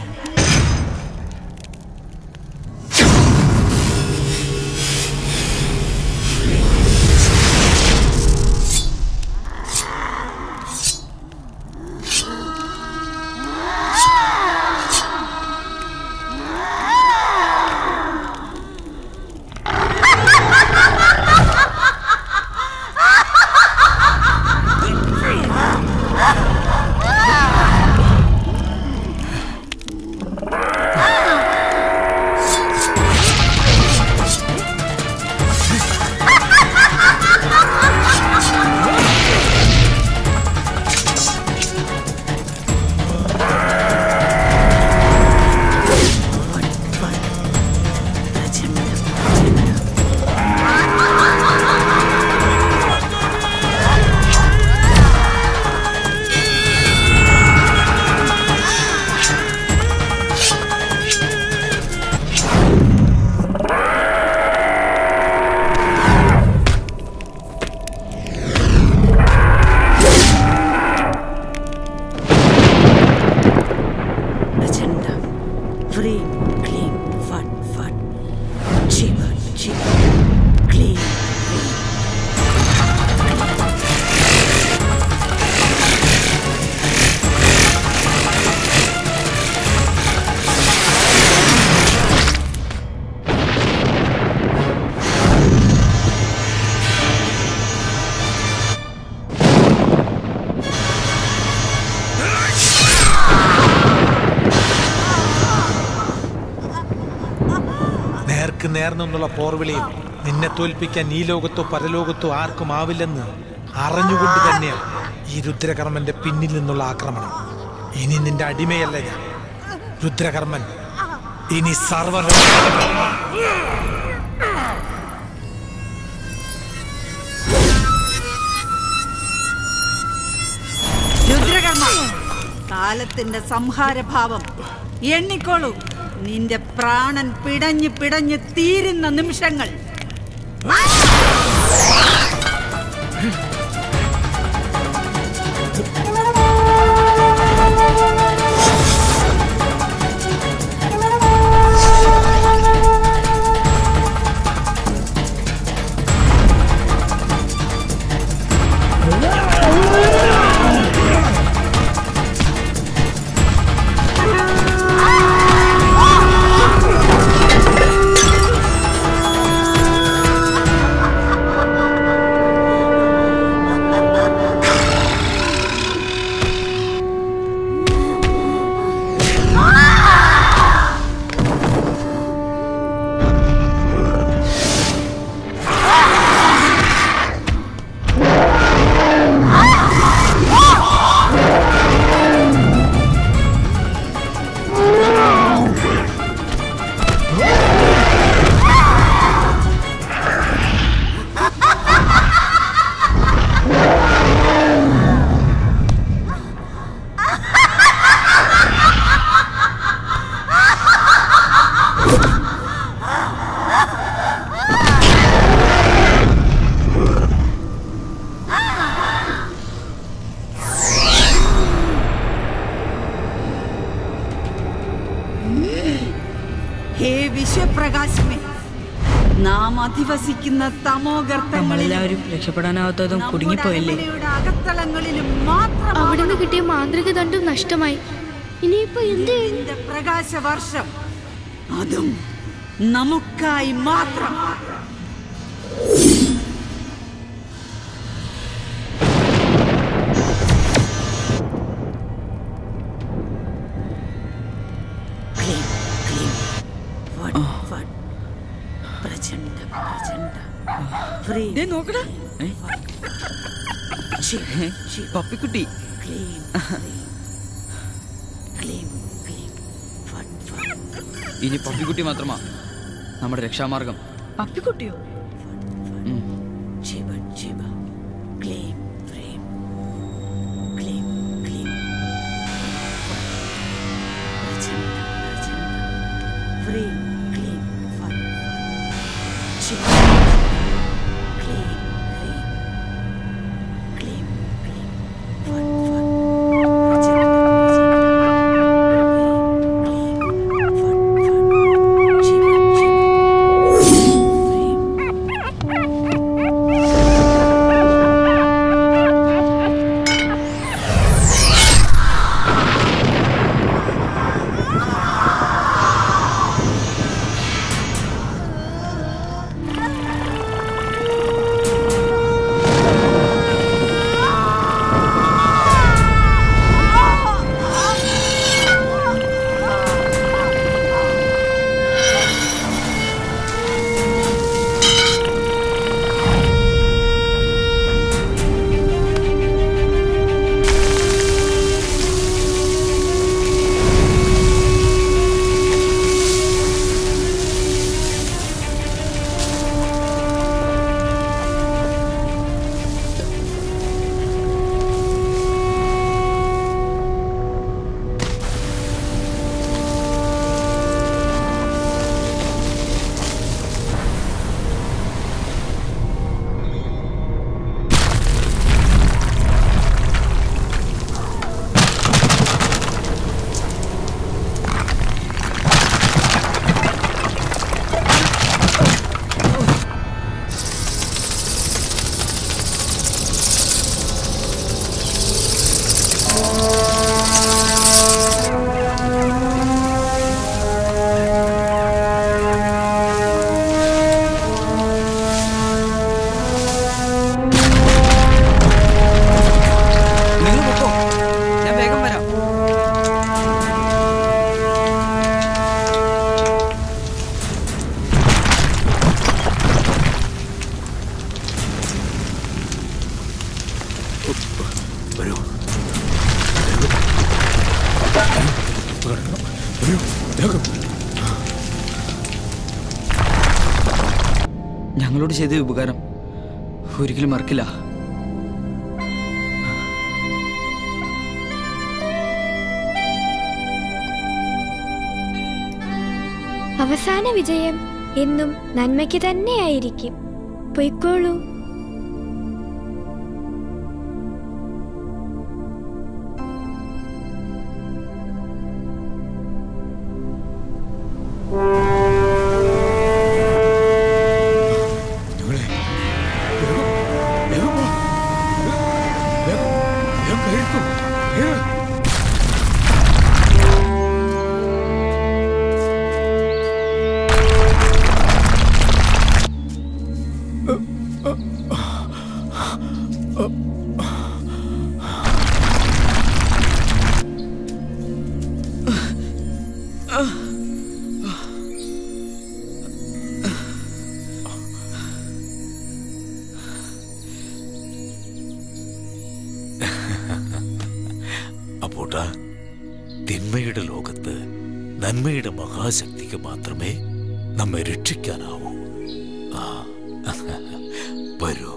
Agenda. Free, clean, fun, fun. Chiva, chiva. Clean, clean. നേർക്ക് നേർ നിന്നുള്ള പോർവിളിയിൽ നിന്നെ തോൽപ്പിക്കാൻ ഈ ലോകത്തോ പരലോകത്തോ ആർക്കും ആവില്ലെന്ന് അറിഞ്ഞുകൊണ്ട് തന്നെയാണ് ഈ രുദ്രകർമ്മന്റെ പിന്നിൽ നിന്നുള്ള ആക്രമണം ഇനി നിന്റെ അടിമയല്ല ഞാൻ രുദ്രകർമ്മൻ ഇനി സർവലോ രുദ്രകർമ്മ കാലത്തിന്റെ സംഹാരഭാവം എണ്ണിക്കോളൂ നിന്റെ പ്രാണൻ പിടഞ്ഞ് പിടഞ്ഞ് തീരുന്ന നിമിഷങ്ങൾ ആ വിശ്വപ്രകാശമേ നാം അധിവസിക്കുന്ന തമോഗർത്തങ്ങളിലും നമ്മളെല്ലാവരും രക്ഷപ്പെടാനാവാത്തതും കുടുങ്ങിപ്പോയല്ലേ നമ്മുടെ അകത്തളങ്ങളിലും മാത്രം അവിടുന്ന് കിട്ടിയ മാന്ത്രിക ദണ്ഡം നഷ്ടമായി ഇനിയിപ്പോ എന്ത് ഇതിന്റെ പ്രകാശവർഷം അതും നമുക്കായി മാത്രം ക്ലീം, ക്ലീം. വട്, വട്. പ്രചണ്ഡ പ്രചണ്ഡ ഫ്രീ നോക്കടാ പപ്പിക്കുട്ടി ക്ലീം ക്ലീം ക്ലീം വട്, വട്. ഇനി പപ്പിക്കുട്ടി മാത്രമാ നമ്മുടെ രക്ഷാമാർഗം പപ്പിക്കുട്ടിയോ ശിവ ശിവ ക്ലീം ക്ലീം ക്ലീം ക്ലീം പ്രചണ്ഡ പ്രചണ്ഡ ഫ്രീ ക്ലീം ഫട് ശിവ ക്ലീം ക്ലീം ക്ലീം ക്ലീം ഫട് ഫട് പ്രചണ്ഡ ശിവ നിങ്ങൾ പൊക്കോ ഞാൻ വേഗം വരാം വരൂ ഞങ്ങളോട് ചെയ്ത ഉപകാരം ഒരിക്കലും മറക്കില്ല അവസാന വിജയം എന്നും നന്മയ്ക്ക് തന്നെയായിരിക്കും പൊയ്ക്കോളൂ അപ്പോട്ടാ തിന്മയുടെ ലോകത്ത് നന്മയുടെ മഹാശക്തിക്ക് മാത്രമേ നമ്മെ രക്ഷിക്കാനാവൂ ആ വരൂ